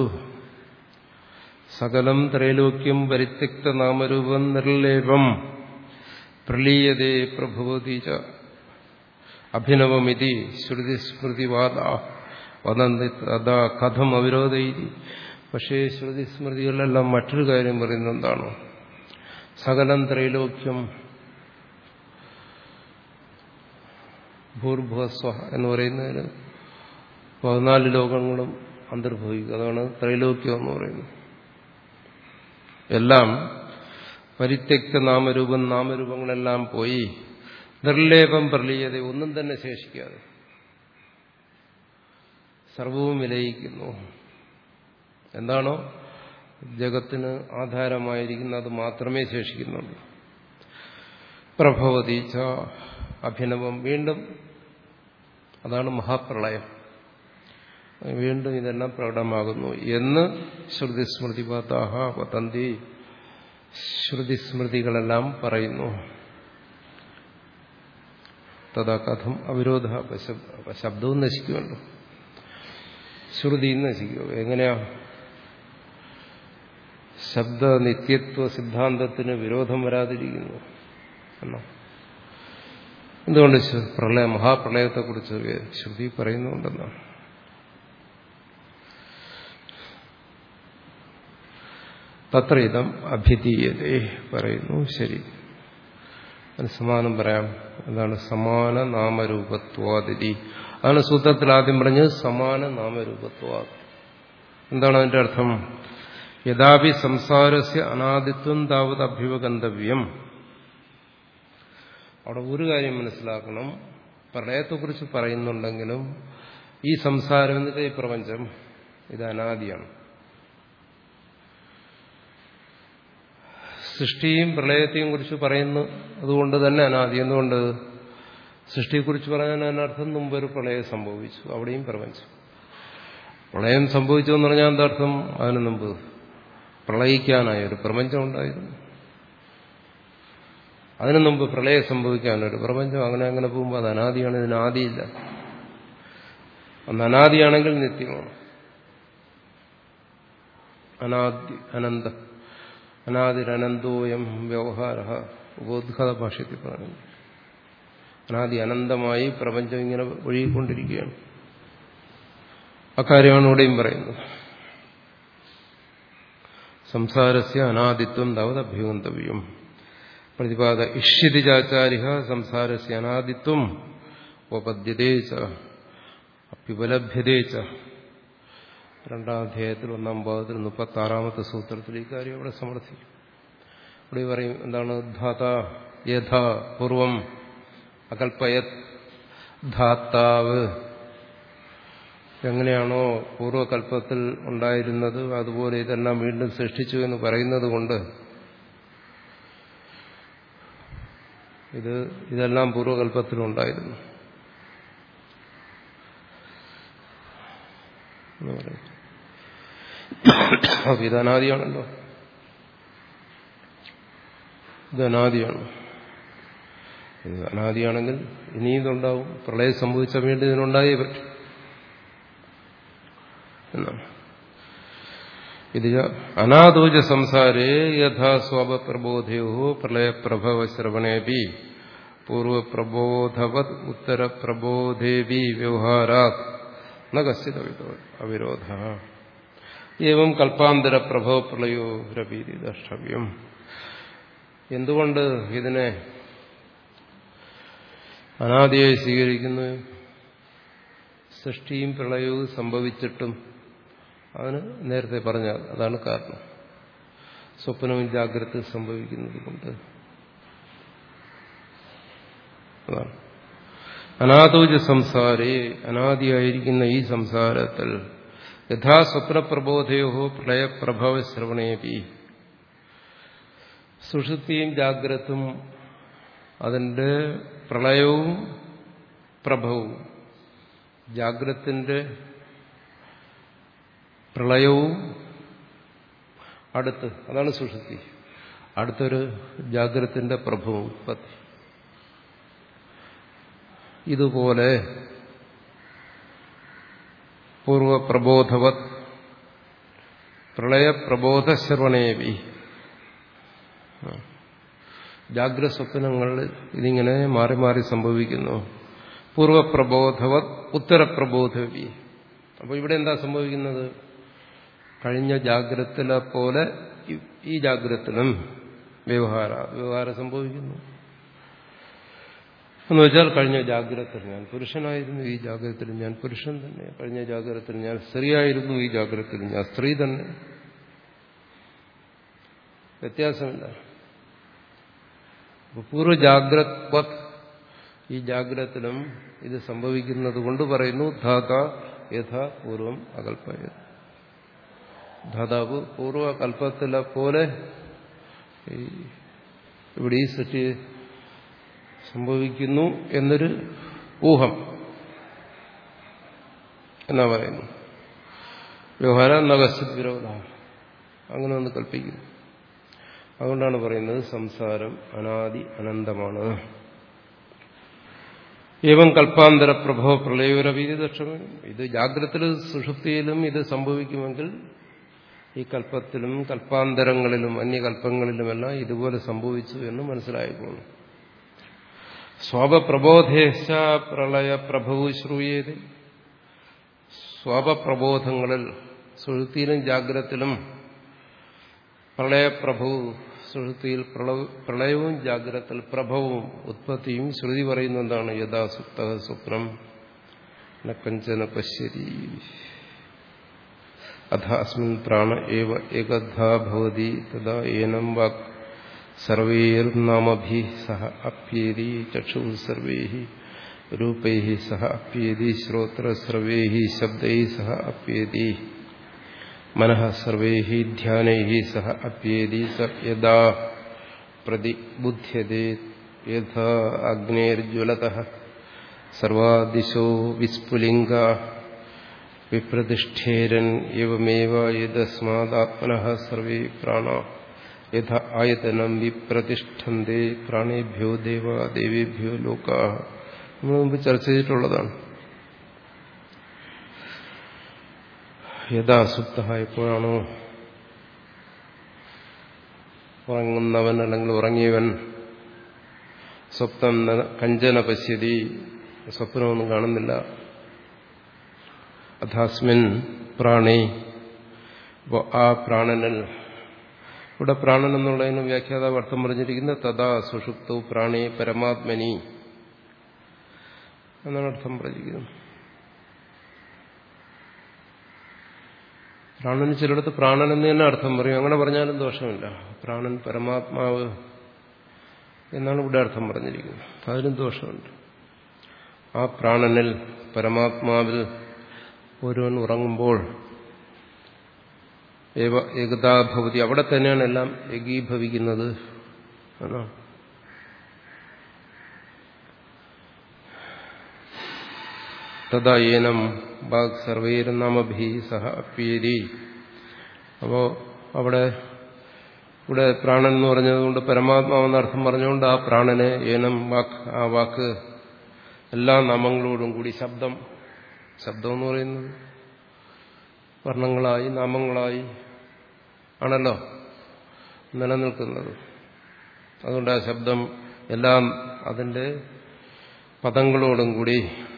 [SPEAKER 1] സകലം ത്രൈലോക്യം പരിത്യക്ത നാമരൂപം നിർലേപം പ്രലീയതേ പ്രഭവതി ച അഭിനവമിതി ശ്രുതിസ്മൃതിവാദ വദന്തി തഥാ കഥം അവിരോധ പക്ഷേ ശ്രുതിസ്മൃതികളിലെല്ലാം മറ്റൊരു കാര്യം പറയുന്നത് എന്താണ് സകലം ത്രൈലോക്യം ഭൂർഭുവസ്വ എന്ന് പറയുന്നതിന് പതിനാല് ലോകങ്ങളും അന്തർഭവിക്കുക അതാണ് ത്രൈലോക്യം എന്ന് പറയുന്നത് എല്ലാം പരിത്യക്ത നാമരൂപം നാമരൂപങ്ങളെല്ലാം പോയി നിർലേപം പ്രലീയത ഒന്നും തന്നെ ശേഷിക്കാതെ സർവവും വിലയിക്കുന്നു എന്താണോ ജഗത്തിന് ആധാരമായിരിക്കുന്ന അത് മാത്രമേ ശേഷിക്കുന്നുള്ളൂ പ്രഭവതീച്ച അഭിനവം വീണ്ടും അതാണ് മഹാപ്രളയം വീണ്ടും ഇതെല്ലാം പ്രകടമാകുന്നു എന്ന് ശ്രുതിസ്മൃതിപാതാഹ പതന്തി ശ്രുതിസ്മൃതികളെല്ലാം പറയുന്നു തഥാ കഥം അവിരോധ ശബ്ദവും നശിക്കുമല്ലോ ശ്രുതിയും നശിക്കുമോ എങ്ങനെയാ ശബ്ദ നിത്യത്വ സിദ്ധാന്തത്തിന് വിരോധം വരാതിരിക്കുന്നു എന്നോ എന്തുകൊണ്ട് പ്രളയ മഹാപ്രളയത്തെക്കുറിച്ച് ശ്രുതി പറയുന്നുണ്ടെന്നാണ് തത്ര ഇതം അഭിധീയതേ പറയുന്നു ശരി അതിന് സമാനം പറയാം എന്താണ് സമാന നാമരൂപത്വാതിഥി അതാണ് സൂത്രത്തിൽ ആദ്യം പറഞ്ഞത് സമാന നാമരൂപത്വാദ് എന്താണ് അതിന്റെ അർത്ഥം യഥാപി സംസാരസ്യ അനാദിത്വം താവത് അഭ്യുപഗന്തവ്യം അവിടെ ഒരു കാര്യം മനസ്സിലാക്കണം പ്രളയത്തെക്കുറിച്ച് പറയുന്നുണ്ടെങ്കിലും ഈ സംസാരം എന്നിട്ട് ഈ പ്രപഞ്ചം ഇത് അനാദിയാണ് സൃഷ്ടിയും പ്രളയത്തെയും കുറിച്ച് പറയുന്നു അതുകൊണ്ട് തന്നെ അനാദി എന്തുകൊണ്ട് സൃഷ്ടിയെക്കുറിച്ച് പറയാൻ അതിനർത്ഥം മുമ്പൊരു പ്രളയം സംഭവിച്ചു അവിടെയും പ്രപഞ്ചം പ്രളയം സംഭവിച്ചു എന്ന് പറഞ്ഞാൽ എന്താർത്ഥം അതിനു മുമ്പ് പ്രളയിക്കാനായ ഒരു പ്രപഞ്ചം ഉണ്ടായിരുന്നു അതിനു മുമ്പ് പ്രളയം സംഭവിക്കാനൊരു പ്രപഞ്ചം അങ്ങനെ അങ്ങനെ പോകുമ്പോൾ അത് അനാദിയാണ് ഇതിന് ആദിയില്ല അന്ന് അനാദിയാണെങ്കിൽ നിത്യമാണ് അനാദി അനന്ത അനാദിരനന്തോയം വ്യവഹാര ഉപോദ്ഘാത ഭാഷ്യത്തിൽ പറയുന്നു അനാദി അനന്തമായി പ്രപഞ്ചം ഇങ്ങനെ ഒഴുകിക്കൊണ്ടിരിക്കുകയാണ് അക്കാര്യമാണ് ഇവിടെയും പറയുന്നത് സംസാരസ്യ അനാദിത്വം താവത് അഭ്യുഗന്തവ്യം പ്രതിപാദ ഇഷ്യതിചാചാര്യ സംസാരസ്യ അനാദിത്വം ഉപപദ്യതേച്ച അപ്യുപലഭ്യതേച്ച രണ്ടാം അധ്യായത്തിൽ ഒന്നാം ഭാഗത്തിൽ മുപ്പത്തി ആറാമത്തെ സൂത്രത്തിൽ ഈ കാര്യം ഇവിടെ സമർത്ഥിക്കും ഇവിടെ പറയും എന്താണ് ധാത യഥ പൂർവം അകൽപ്പയത് ധാത്താവ് എങ്ങനെയാണോ പൂർവ്വകൽപ്പത്തിൽ ഉണ്ടായിരുന്നത് അതുപോലെ ഇതെല്ലാം വീണ്ടും സൃഷ്ടിച്ചു എന്ന് പറയുന്നത് കൊണ്ട് ഇത് ഇതെല്ലാം പൂർവ്വകൽപ്പത്തിലുണ്ടായിരുന്നു എന്ന് പറയും അപ്പൊ ഇത് അനാദിയാണല്ലോ ഇത് അനാദിയാണ് ഇത് അനാദിയാണെങ്കിൽ ഇനിയും ഇതുണ്ടാവും പ്രളയം സംഭവിച്ച വേണ്ടി ഇതിനുണ്ടായേ പറ്റും എന്നാണ് ഇത് അനാദോജ സംസാരേ യഥാ സ്വാപപ്രബോധയോ പ്രളയപ്രഭവ ശ്രവണേപി പൂർവപ്രബോധവത് ഉത്തരപ്രബോധേപി വ്യവഹാരാത് ന കശ്ചിത് അവിരോധ ഏവം കൽപ്പാന്തര പ്രഭവ പ്രളയോ രവീതി ദ്രഷ്ടവ്യം എന്തുകൊണ്ട് ഇതിനെ അനാദിയായി സ്വീകരിക്കുന്നു സൃഷ്ടിയും പ്രളയവും സംഭവിച്ചിട്ടും അതിന് നേരത്തെ പറഞ്ഞ അതാണ് കാരണം സ്വപ്നവും ജാഗ്രത സംഭവിക്കുന്നത് കൊണ്ട് അതാണ് അനാഥോജ സംസാരേ അനാദിയായിരിക്കുന്ന ഈ സംസാരത്തിൽ യഥാ സ്വപ്നപ്രബോധയോ പ്രളയപ്രഭവ ശ്രവണേപി സുഷുതിയും ജാഗ്രതും അതിൻ്റെ പ്രളയവും പ്രഭവും ജാഗ്രത്തിന്റെ പ്രളയവും അടുത്ത് അതാണ് സുഷുതി അടുത്തൊരു ജാഗ്രത്തിന്റെ പ്രഭവും ഉത്പത്തി ഇതുപോലെ പൂർവപ്രബോധവത് പ്രളയപ്രബോധശ്രവണേവി ജാഗ്രത സ്വപ്നങ്ങളിൽ ഇതിങ്ങനെ മാറി മാറി സംഭവിക്കുന്നു പൂർവപ്രബോധവത് ഉത്തരപ്രബോധവി അപ്പോൾ ഇവിടെ എന്താ സംഭവിക്കുന്നത് കഴിഞ്ഞ ജാഗ്രത്തിലെ പോലെ ഈ ജാഗ്രത്തിലും വ്യവഹാര വ്യവഹാരം സംഭവിക്കുന്നു എന്ന് വെച്ചാൽ കഴിഞ്ഞ ജാഗ്രതത്തിൽ ഞാൻ പുരുഷനായിരുന്നു ഈ ജാഗ്രതത്തിൽ ഞാൻ പുരുഷൻ തന്നെ കഴിഞ്ഞ ജാഗ്രതത്തിൽ ഞാൻ സ്ത്രീയായിരുന്നു ഈ ജാഗ്രതത്തിൽ ഞാൻ സ്ത്രീ തന്നെ വ്യത്യാസമില്ല പൂർവ്വ ജാഗ്രത് ഈ ജാഗ്രതത്തിലും ഇത് സംഭവിക്കുന്നത് കൊണ്ട് പറയുന്നു ധാത യഥാ പൂർവം അകൽപ്പയ ധാതാവ് പൂർവ്വകൽപ്പത്തിലെ പോലെ ഇവിടെ ഈ സൃഷ്ടി സംഭവിക്കുന്നു എന്നൊരു ഊഹം എന്നാ പറയുന്നു വ്യവഹാരം നഗസ്യത് വിരോധ അങ്ങനെ ഒന്ന് കൽപ്പിക്കുന്നു അതുകൊണ്ടാണ് പറയുന്നത് സംസാരം അനാദി അനന്തമാണ് ഏവം കൽപ്പാന്തര പ്രഭവ പ്രളയോരവീതി ദക്ഷണം ഇത് ജാഗ്രതത്തിലും സുഷുപ്തിയിലും ഇത് സംഭവിക്കുമെങ്കിൽ ഈ കൽപ്പത്തിലും കൽപ്പാന്തരങ്ങളിലും അന്യകൽപ്പങ്ങളിലുമെല്ലാം ഇതുപോലെ സംഭവിച്ചു എന്ന് മനസ്സിലായിക്കോളൂ സ്വാപപ്രബോധേശ പ്രളയ പ്രഭവു ശ്രൂയേത് സ്വാപപ്രബോധങ്ങളിൽ സുഹൃത്തിയിലും ജാഗ്രത്തിലും പ്രളയപ്രഭു സുഹൃത്തിയിൽ പ്രളയവും ജാഗ്രത്തിൽ പ്രഭവും ഉത്പത്തിയും ശ്രുതി പറയുന്ന എന്താണ് യഥാസുപ്ത സ്വപ്നം നക്കഞ്ചന പശ്യതി അഥ അസ്മിൻ പ്രാണ ഏവ ഏകധാ ഭവതി തഥാ ഏനം വാക് സർവൈർനാമഭി സഹ അപ്യേതി ചക്ഷു സർവൈ രൂപൈ സഹ അപ്യേതി ശ്രോത്ര സർവൈ ശബ്ദൈ സഹ അപ്യേതി മനഃ സർവൈ ധ്യാനൈ സഹ അപ്യേതി സ യഥാ പ്രതിബുദ്ധ്യതേ യഥാ അഗ്നേർജ്വലത സർവാദിശോ വിസ്ഫുലിംഗ വിപ്രതിഷ്ഠേരൻ എവമേവ യദസ്മാത്മന സർവേ പ്രാണ യഥ ആയതനം വിപ്രതിഷ്ഠന്തി പ്രാണേഭ്യോ ദേവ ദേവേഭ്യോ ലോക നമ്മൾ മുമ്പ് ചർച്ച ചെയ്തിട്ടുള്ളതാണ് യഥാ സുപ്ത എപ്പോഴാണോ ഉറങ്ങുന്നവൻ അല്ലെങ്കിൽ ഉറങ്ങിയവൻ സ്വപ്നം കഞ്ചന പശ്യതി സ്വപ്നമൊന്നും കാണുന്നില്ല അഥാസ്മിൻ പ്രാണി അപ്പോൾ ആ പ്രാണനിൽ ഇവിടെ പ്രാണൻ എന്നുള്ളതിന് വ്യാഖ്യാതാവ് അർത്ഥം പറഞ്ഞിരിക്കുന്നത് തഥാ സുഷുപ്തു പ്രാണി പരമാത്മനി എന്നാണ് അർത്ഥം പറഞ്ഞിരിക്കുന്നത് പ്രാണന് ചിലടത്ത് പ്രാണൻ എന്ന് തന്നെ അർത്ഥം പറയും അങ്ങനെ പറഞ്ഞാലും ദോഷമില്ല പ്രാണൻ പരമാത്മാവ് എന്നാണ് ഇവിടെ അർത്ഥം പറഞ്ഞിരിക്കുന്നത് അതിനും ദോഷമുണ്ട് ആ പ്രാണനിൽ പരമാത്മാവിൽ ഒരുവൻ ഉറങ്ങുമ്പോൾ ഏകതാഭവതി അവിടെ തന്നെയാണ് എല്ലാം ഏകീഭവിക്കുന്നത് എന്നാണ് തഥാ ഏനം ബാഗ് സർവൈരനാമഭി സഹ അപ്യേരി അപ്പോ അവിടെ ഇവിടെ പ്രാണൻ എന്ന് പറഞ്ഞതുകൊണ്ട് പരമാത്മാവെന്ന അർത്ഥം പറഞ്ഞുകൊണ്ട് ആ പ്രാണന് ഏനം വാക്ക് ആ വാക്ക് എല്ലാ നാമങ്ങളോടും കൂടി ശബ്ദം ശബ്ദം എന്ന് പറയുന്നത് വർണ്ണങ്ങളായി നാമങ്ങളായി ആണല്ലോ നിലനിൽക്കുന്നത് അതുകൊണ്ട് ആ ശബ്ദം എല്ലാം അതിൻ്റെ പദങ്ങളോടും കൂടി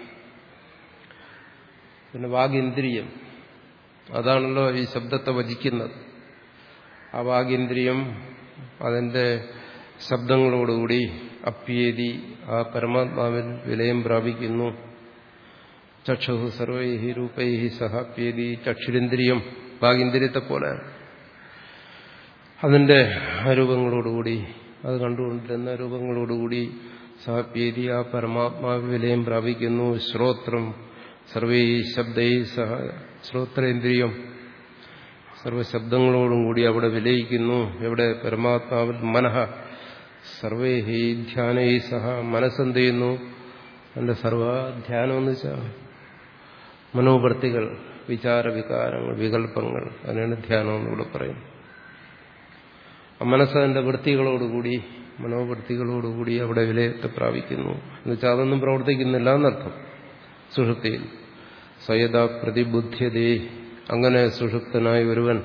[SPEAKER 1] പിന്നെ വാഗിന്ദ്രിയം അതാണല്ലോ ഈ ശബ്ദത്തെ വജിക്കുന്നത് ആ വാഗിന്ദ്രിയം അതിൻ്റെ ശബ്ദങ്ങളോടുകൂടി അപ്യേതി ആ പരമാത്മാവിൽ വിലയം പ്രാപിക്കുന്നു ചക്ഷു സർവൈഹി രൂപൈഹി സഹ അപ്യേതി ചക്ഷുരേന്ദ്രിയം വാഗിന്ദ്രിയത്തെ പോലെ അതിൻ്റെ രൂപങ്ങളോടുകൂടി അത് കണ്ടുകൊണ്ടിരുന്ന രൂപങ്ങളോടുകൂടി സഹപ്യേതി ആ പരമാത്മാവ് വിലയം പ്രാപിക്കുന്നു ശ്രോത്രം സർവൈ ശബ്ദൈ സഹ ശ്രോത്രേന്ദ്രിയം സർവശബ്ദങ്ങളോടും കൂടി അവിടെ വിലയിക്കുന്നു എവിടെ പരമാത്മാവിൽ മനഃ സർവൈഹി ധ്യാനൈ സഹ മനസ്സെന്ത് ചെയ്യുന്നു എൻ്റെ സർവധ്യാനം എന്ന് വെച്ചാൽ മനോവൃത്തികൾ വിചാരവികാരങ്ങൾ വികല്പങ്ങൾ അതിനാണ് ധ്യാനം എന്നിവിടെ പറയും ആ മനസ്സതിൻ്റെ വൃത്തികളോടുകൂടി മനോവൃത്തികളോടുകൂടി അവിടെ വിലയത്തെ പ്രാപിക്കുന്നു എന്നുവെച്ചാൽ അതൊന്നും പ്രവർത്തിക്കുന്നില്ല എന്നർത്ഥം സുഷുപ്തിയിൽ സയത പ്രതിബുദ്ധ്യതേ അങ്ങനെ സുഷുപ്തനായ ഒരുവൻ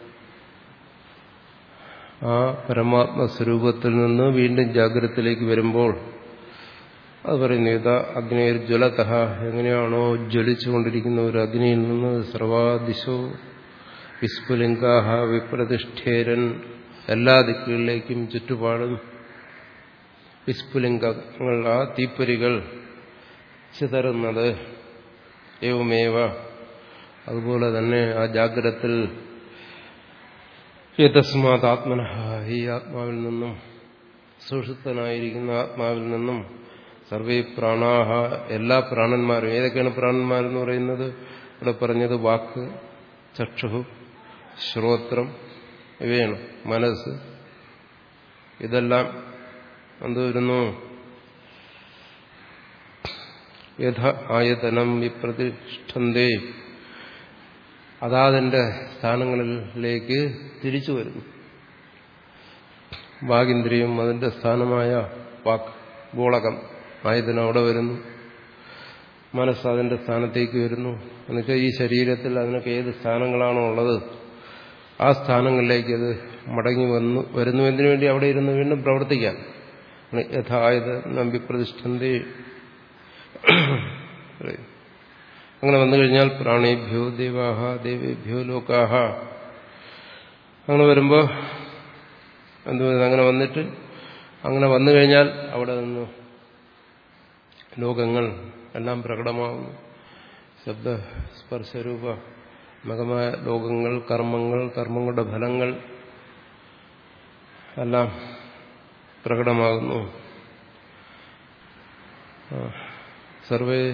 [SPEAKER 1] ആ പരമാത്മ സ്വരൂപത്തിൽ നിന്ന് വീണ്ടും ജാഗ്രതത്തിലേക്ക് വരുമ്പോൾ അത് പറയുന്നു യഥാ അഗ്നിയർ ജ്വലതഃ എങ്ങനെയാണോ ജ്വലിച്ചുകൊണ്ടിരിക്കുന്ന ഒരു അഗ്നിയിൽ നിന്ന് സർവാദിശോ വിസ്ഫുലിംഗാഹ വിപ്രതിഷ്ഠേരൻ എല്ലാ ദിക്കുകളിലേക്കും ചുറ്റുപാടും വിസ്ഫുലിംഗങ്ങൾ ആ തീപ്പൊരികൾ ചിതറുന്നത് ഏവമേവ അതുപോലെ തന്നെ ആ ജാഗ്രത്തിൽ യഥസ്മാത് ആത്മന ഈ ആത്മാവിൽ നിന്നും സുഷുപ്തനായിരിക്കുന്ന ആത്മാവിൽ നിന്നും സർവേ പ്രാണാഹ എല്ലാ പ്രാണന്മാരും ഏതൊക്കെയാണ് പ്രാണന്മാരെന്ന് പറയുന്നത് ഇവിടെ പറഞ്ഞത് വാക്ക് ചക്ഷു ശ്രോത്രം ഇവയാണ് മനസ്സ് ഇതെല്ലാം എന്ത് വരുന്നു യഥ ആയതനം വിപ്രതിഷ്ഠന്തേ അതാതിന്റെ സ്ഥാനങ്ങളിലേക്ക് തിരിച്ചു വരുന്നു വാഗിന്ദ്രിയം അതിന്റെ സ്ഥാനമായ വാക്ക് ഗോളകം ആയതിനം അവിടെ വരുന്നു മനസ്സ് അതിന്റെ സ്ഥാനത്തേക്ക് വരുന്നു എന്നുവെച്ചാൽ ഈ ശരീരത്തിൽ അതിനൊക്കെ ഏത് സ്ഥാനങ്ങളാണോ ഉള്ളത് ആ സ്ഥാനങ്ങളിലേക്ക് അത് മടങ്ങി വന്നു വരുന്നു എന്തിനു വേണ്ടി അവിടെ ഇരുന്ന് വീണ്ടും പ്രവർത്തിക്കാൻ യഥായത് നമ്പിപ്രതിഷ്ഠന്തേ അങ്ങനെ വന്നു കഴിഞ്ഞാൽ പ്രാണേഭ്യോ ദേവാഹ ദേവേഭ്യോ ലോകാഹ അങ്ങനെ വരുമ്പോൾ എന്ത് അങ്ങനെ വന്നിട്ട് അങ്ങനെ വന്നു കഴിഞ്ഞാൽ അവിടെ നിന്ന് ലോകങ്ങൾ എല്ലാം പ്രകടമാകുന്നു ശബ്ദ സ്പർശരൂപ മകമായ ലോകങ്ങൾ കർമ്മങ്ങൾ കർമ്മങ്ങളുടെ ഫലങ്ങൾ എല്ലാം പ്രകടമാകുന്നു സർവേ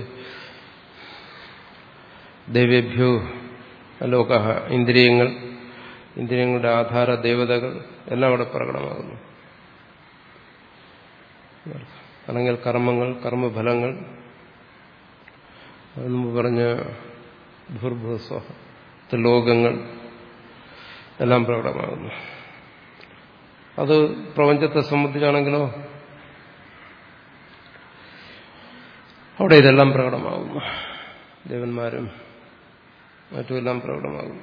[SPEAKER 1] ദേവേഭ്യോ ലോക ഇന്ദ്രിയങ്ങൾ ഇന്ദ്രിയങ്ങളുടെ ആധാര ദേവതകൾ എല്ലാം അവിടെ പ്രകടമാകുന്നു അല്ലെങ്കിൽ കർമ്മങ്ങൾ കർമ്മഫലങ്ങൾ അത് മുമ്പ് പറഞ്ഞ ഭൂർഭുസ്വ ലോകങ്ങൾ എല്ലാം പ്രകടമാകുന്നു അത് പ്രപഞ്ചത്തെ സംബന്ധിച്ചാണെങ്കിലോ അവിടെ ഇതെല്ലാം പ്രകടമാകുന്നു ദേവന്മാരും മറ്റുമെല്ലാം പ്രകടമാകുന്നു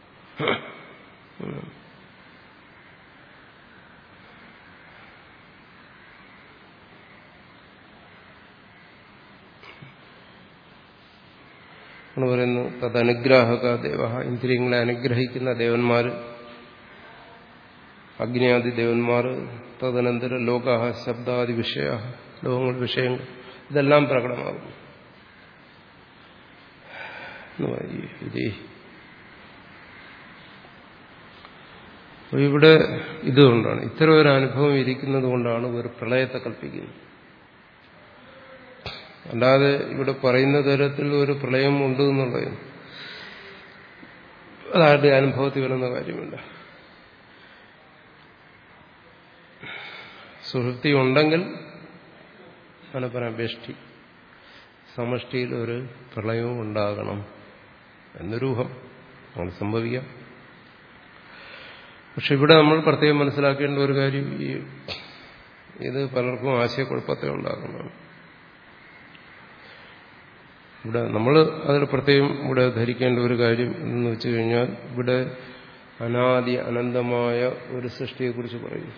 [SPEAKER 1] എന്ന് പറയുന്നു തദനുഗ്രാഹക ദേവ ഇന്ദ്രിയങ്ങളെ അനുഗ്രഹിക്കുന്ന ദേവന്മാർ അഗ്നിയാദി ദേവന്മാർ തദനന്തര ലോക ശബ്ദാദി വിഷയ ലോകങ്ങൾ വിഷയങ്ങൾ ഇതെല്ലാം പ്രകടമാകുന്നു ഇത് ഇവിടെ ഇതുകൊണ്ടാണ് ഇത്തരം ഒരു അനുഭവം ഇരിക്കുന്നത് കൊണ്ടാണ് ഒരു പ്രളയത്തെ കൽപ്പിക്കുന്നത് അല്ലാതെ ഇവിടെ പറയുന്ന തരത്തിൽ ഒരു പ്രളയം ഉണ്ട് എന്നുള്ളത് അതാരുടെ അനുഭവത്തിൽ വരുന്ന കാര്യമില്ല സുഹൃത്തി ഉണ്ടെങ്കിൽ അങ്ങനെ പറയാം വ്യഷ്ടി സമഷ്ടിയിൽ ഒരു പ്രളയവും ഉണ്ടാകണം എന്നൊരൂഹം അങ്ങനെ സംഭവിക്കാം പക്ഷെ ഇവിടെ നമ്മൾ പ്രത്യേകം മനസ്സിലാക്കേണ്ട ഒരു കാര്യം ഈ ഇത് പലർക്കും ആശയക്കുഴപ്പത്തെ ഉണ്ടാക്കുന്നതാണ് ഇവിടെ നമ്മൾ അതിൽ പ്രത്യേകം ഇവിടെ ധരിക്കേണ്ട ഒരു കാര്യം എന്ന് വെച്ചു കഴിഞ്ഞാൽ ഇവിടെ അനാദി അനന്തമായ ഒരു സൃഷ്ടിയെക്കുറിച്ച് പറയും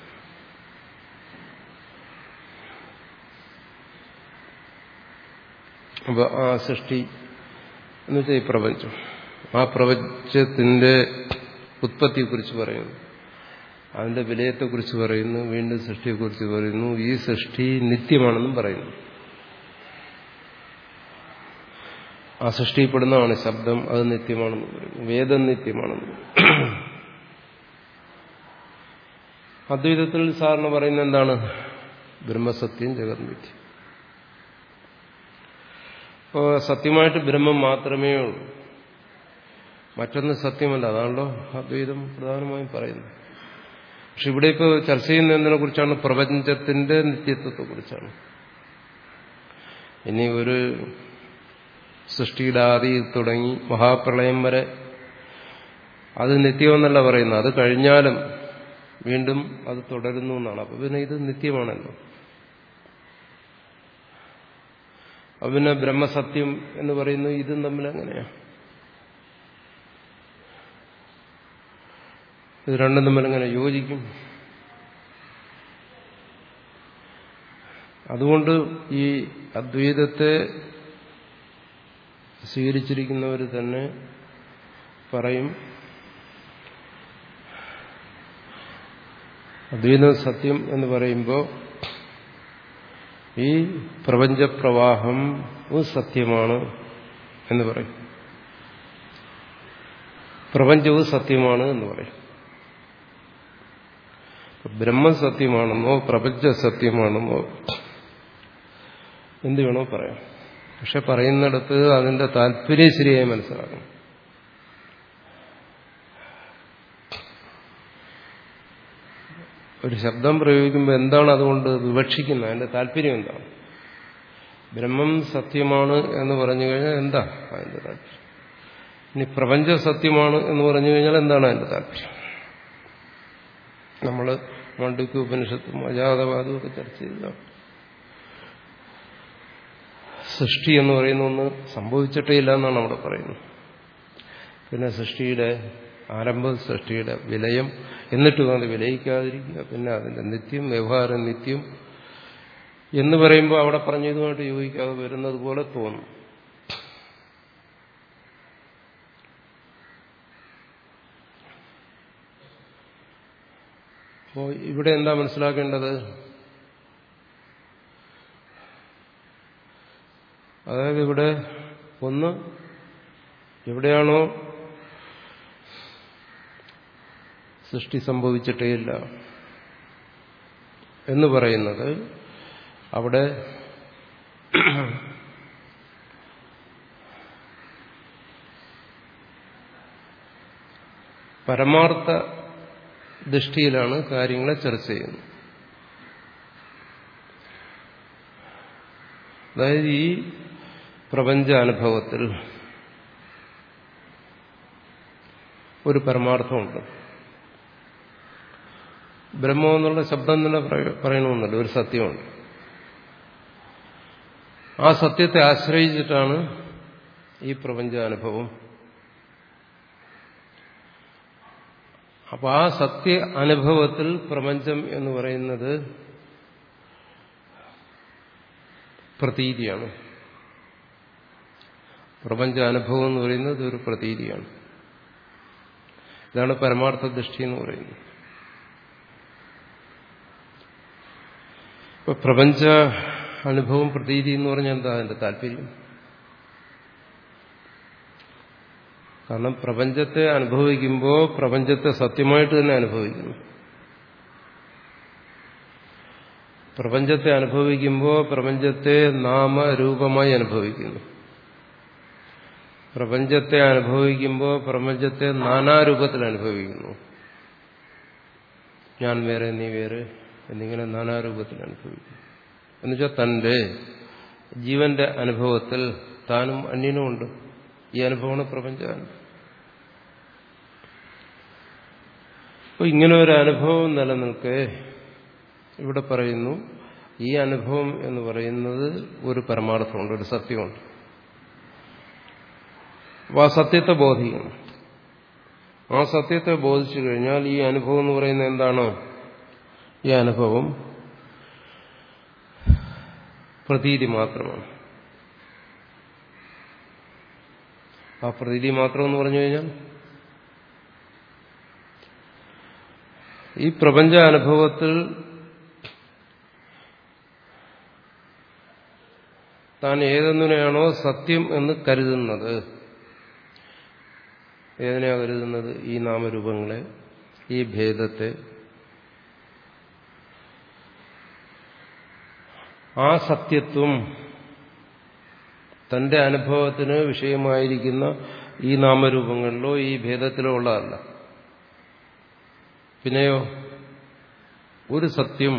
[SPEAKER 1] അപ്പൊ ആ സൃഷ്ടി എന്ന് വെച്ചാൽ ഈ പ്രപഞ്ചം ആ പ്രപഞ്ചത്തിന്റെ ഉത്പത്തിയെക്കുറിച്ച് പറയുന്നു അതിന്റെ വിലയത്തെക്കുറിച്ച് പറയുന്നു വീണ്ടും സൃഷ്ടിയെക്കുറിച്ച് പറയുന്നു ഈ സൃഷ്ടി നിത്യമാണെന്നും പറയുന്നു ആ സൃഷ്ടിപ്പെടുന്നതാണ് ശബ്ദം അത് നിത്യമാണെന്ന് പറയുന്നു വേദം നിത്യമാണെന്ന് അദ്വൈതത്തിൽ സാറിന് പറയുന്നത് എന്താണ് ബ്രഹ്മസത്യം ജഗത് നിത്യം അപ്പോൾ സത്യമായിട്ട് ബ്രഹ്മം മാത്രമേ ഉള്ളൂ മറ്റൊന്ന് സത്യമല്ല അതാണല്ലോ അദ്വൈതം പ്രധാനമായും പറയുന്നത് പക്ഷെ ഇവിടെ ഇപ്പോൾ ചർച്ച ചെയ്യുന്ന എന്നതിനെ കുറിച്ചാണ് പ്രപഞ്ചത്തിന്റെ നിത്യത്വത്തെക്കുറിച്ചാണ് ഇനി ഒരു സൃഷ്ടിയുടെ ആദി തുടങ്ങി മഹാപ്രളയം വരെ അത് നിത്യമെന്നല്ല പറയുന്നത് അത് കഴിഞ്ഞാലും വീണ്ടും അത് തുടരുന്നു എന്നാണ് അപ്പൊ പിന്നെ ഇത് നിത്യമാണല്ലോ അപ്പൊ പിന്നെ ബ്രഹ്മസത്യം എന്ന് പറയുന്നു ഇതും തമ്മിൽ എങ്ങനെയാ ഇത് രണ്ടും തമ്മിൽ എങ്ങനെ യോജിക്കും അതുകൊണ്ട് ഈ അദ്വൈതത്തെ സ്വീകരിച്ചിരിക്കുന്നവർ തന്നെ പറയും അദ്വൈതം സത്യം എന്ന് പറയുമ്പോൾ ഈ പ്രപഞ്ചപ്രവാഹം സത്യമാണ് എന്ന് പറയും പ്രപഞ്ചവും സത്യമാണ് എന്ന് പറയും ബ്രഹ്മം സത്യമാണെന്നോ പ്രപഞ്ച സത്യമാണെന്നോ എന്ത് വേണോ പറയാം പക്ഷെ പറയുന്നിടത്ത് അതിന്റെ താല്പര്യം ശരിയായി മനസ്സിലാക്കണം ഒരു ശബ്ദം പ്രയോഗിക്കുമ്പോൾ എന്താണ് അതുകൊണ്ട് വിവക്ഷിക്കുന്നത് അതിന്റെ താല്പര്യം എന്താണ് ബ്രഹ്മം സത്യമാണ് എന്ന് പറഞ്ഞു കഴിഞ്ഞാൽ എന്താ അതിന്റെ താല്പര്യം ഇനി പ്രപഞ്ച സത്യമാണ് എന്ന് പറഞ്ഞു കഴിഞ്ഞാൽ എന്താണ് അതിന്റെ താല്പര്യം നമ്മൾ മണ്ഡുക്യ ഉപനിഷത്തും അജാതവാദവും ഒക്കെ ചർച്ച ചെയ്തതാണ് സൃഷ്ടി എന്ന് പറയുന്ന ഒന്ന് സംഭവിച്ചിട്ടേ ഇല്ല എന്നാണ് അവിടെ പറയുന്നത് പിന്നെ സൃഷ്ടിയുടെ ആരംഭം സൃഷ്ടിയുടെ വിലയം എന്നിട്ടും അത് വിലയിക്കാതിരിക്കുക പിന്നെ അതിന്റെ നിത്യം വ്യവഹാരം നിത്യം എന്ന് പറയുമ്പോൾ അവിടെ പറഞ്ഞതുമായിട്ട് യോജിക്കാതെ വരുന്നത് പോലെ തോന്നും അപ്പോൾ ഇവിടെ എന്താ മനസ്സിലാക്കേണ്ടത് അതായത് ഇവിടെ ഒന്ന് എവിടെയാണോ സൃഷ്ടി സംഭവിച്ചിട്ടേയില്ല എന്ന് പറയുന്നത് അവിടെ പരമാർത്ഥ ദൃഷ്ടിയിലാണ് കാര്യങ്ങളെ ചർച്ച ചെയ്യുന്നത് അതായത് ഈ പ്രപഞ്ച അനുഭവത്തിൽ ഒരു പരമാർത്ഥമുണ്ട് ബ്രഹ്മം എന്നുള്ള ശബ്ദം തന്നെ പറയണമെന്നല്ല ഒരു സത്യമുണ്ട് ആ സത്യത്തെ ആശ്രയിച്ചിട്ടാണ് ഈ പ്രപഞ്ചാനുഭവം അപ്പൊ ആ സത്യ അനുഭവത്തിൽ പ്രപഞ്ചം എന്ന് പറയുന്നത് പ്രതീതിയാണ് പ്രപഞ്ച അനുഭവം എന്ന് പറയുന്നത് ഒരു പ്രതീതിയാണ് ഇതാണ് പരമാർത്ഥ ദൃഷ്ടി എന്ന് പറയുന്നത് ഇപ്പൊ പ്രപഞ്ച അനുഭവം പ്രതീതി എന്ന് പറഞ്ഞാൽ എന്താ അതിന്റെ താല്പര്യം കാരണം പ്രപഞ്ചത്തെ അനുഭവിക്കുമ്പോൾ പ്രപഞ്ചത്തെ സത്യമായിട്ട് തന്നെ അനുഭവിക്കുന്നു പ്രപഞ്ചത്തെ അനുഭവിക്കുമ്പോൾ പ്രപഞ്ചത്തെ നാമരൂപമായി അനുഭവിക്കുന്നു പ്രപഞ്ചത്തെ അനുഭവിക്കുമ്പോൾ പ്രപഞ്ചത്തെ നാനാരൂപത്തിൽ അനുഭവിക്കുന്നു ഞാൻ വേറെ നീ വേറെ എന്നിങ്ങനെ നാനാരൂപത്തിൽ അനുഭവിക്കുന്നു എന്നുവെച്ചാൽ തന്റെ ജീവന്റെ അനുഭവത്തിൽ താനും അന്യനുമുണ്ട് ഈ അനുഭവമാണ് പ്രപഞ്ചാനുഭവം അപ്പൊ ഇങ്ങനെ ഒരു അനുഭവം നിലനിൽക്കെ ഇവിടെ പറയുന്നു ഈ അനുഭവം എന്ന് പറയുന്നത് ഒരു പരമാർത്ഥമുണ്ട് ഒരു സത്യമുണ്ട് അപ്പോൾ ആ സത്യത്തെ ബോധിക്കണം ആ സത്യത്തെ ബോധിച്ചു കഴിഞ്ഞാൽ ഈ അനുഭവം എന്ന് പറയുന്നത് എന്താണോ ഈ അനുഭവം പ്രതീതി മാത്രമാണ് ആ പ്രതീതി മാത്രം എന്ന് പറഞ്ഞു കഴിഞ്ഞാൽ ഈ പ്രപഞ്ച അനുഭവത്തിൽ താൻ ഏതെന്നിനെയാണോ സത്യം എന്ന് കരുതുന്നത് ഏതിനെയാ കരുതുന്നത് ഈ നാമരൂപങ്ങളെ ഈ ഭേദത്തെ ആ സത്യത്വം തന്റെ അനുഭവത്തിന് വിഷയമായിരിക്കുന്ന ഈ നാമരൂപങ്ങളിലോ ഈ ഭേദത്തിലോ ഉള്ളതല്ല പിന്നെയോ ഒരു സത്യം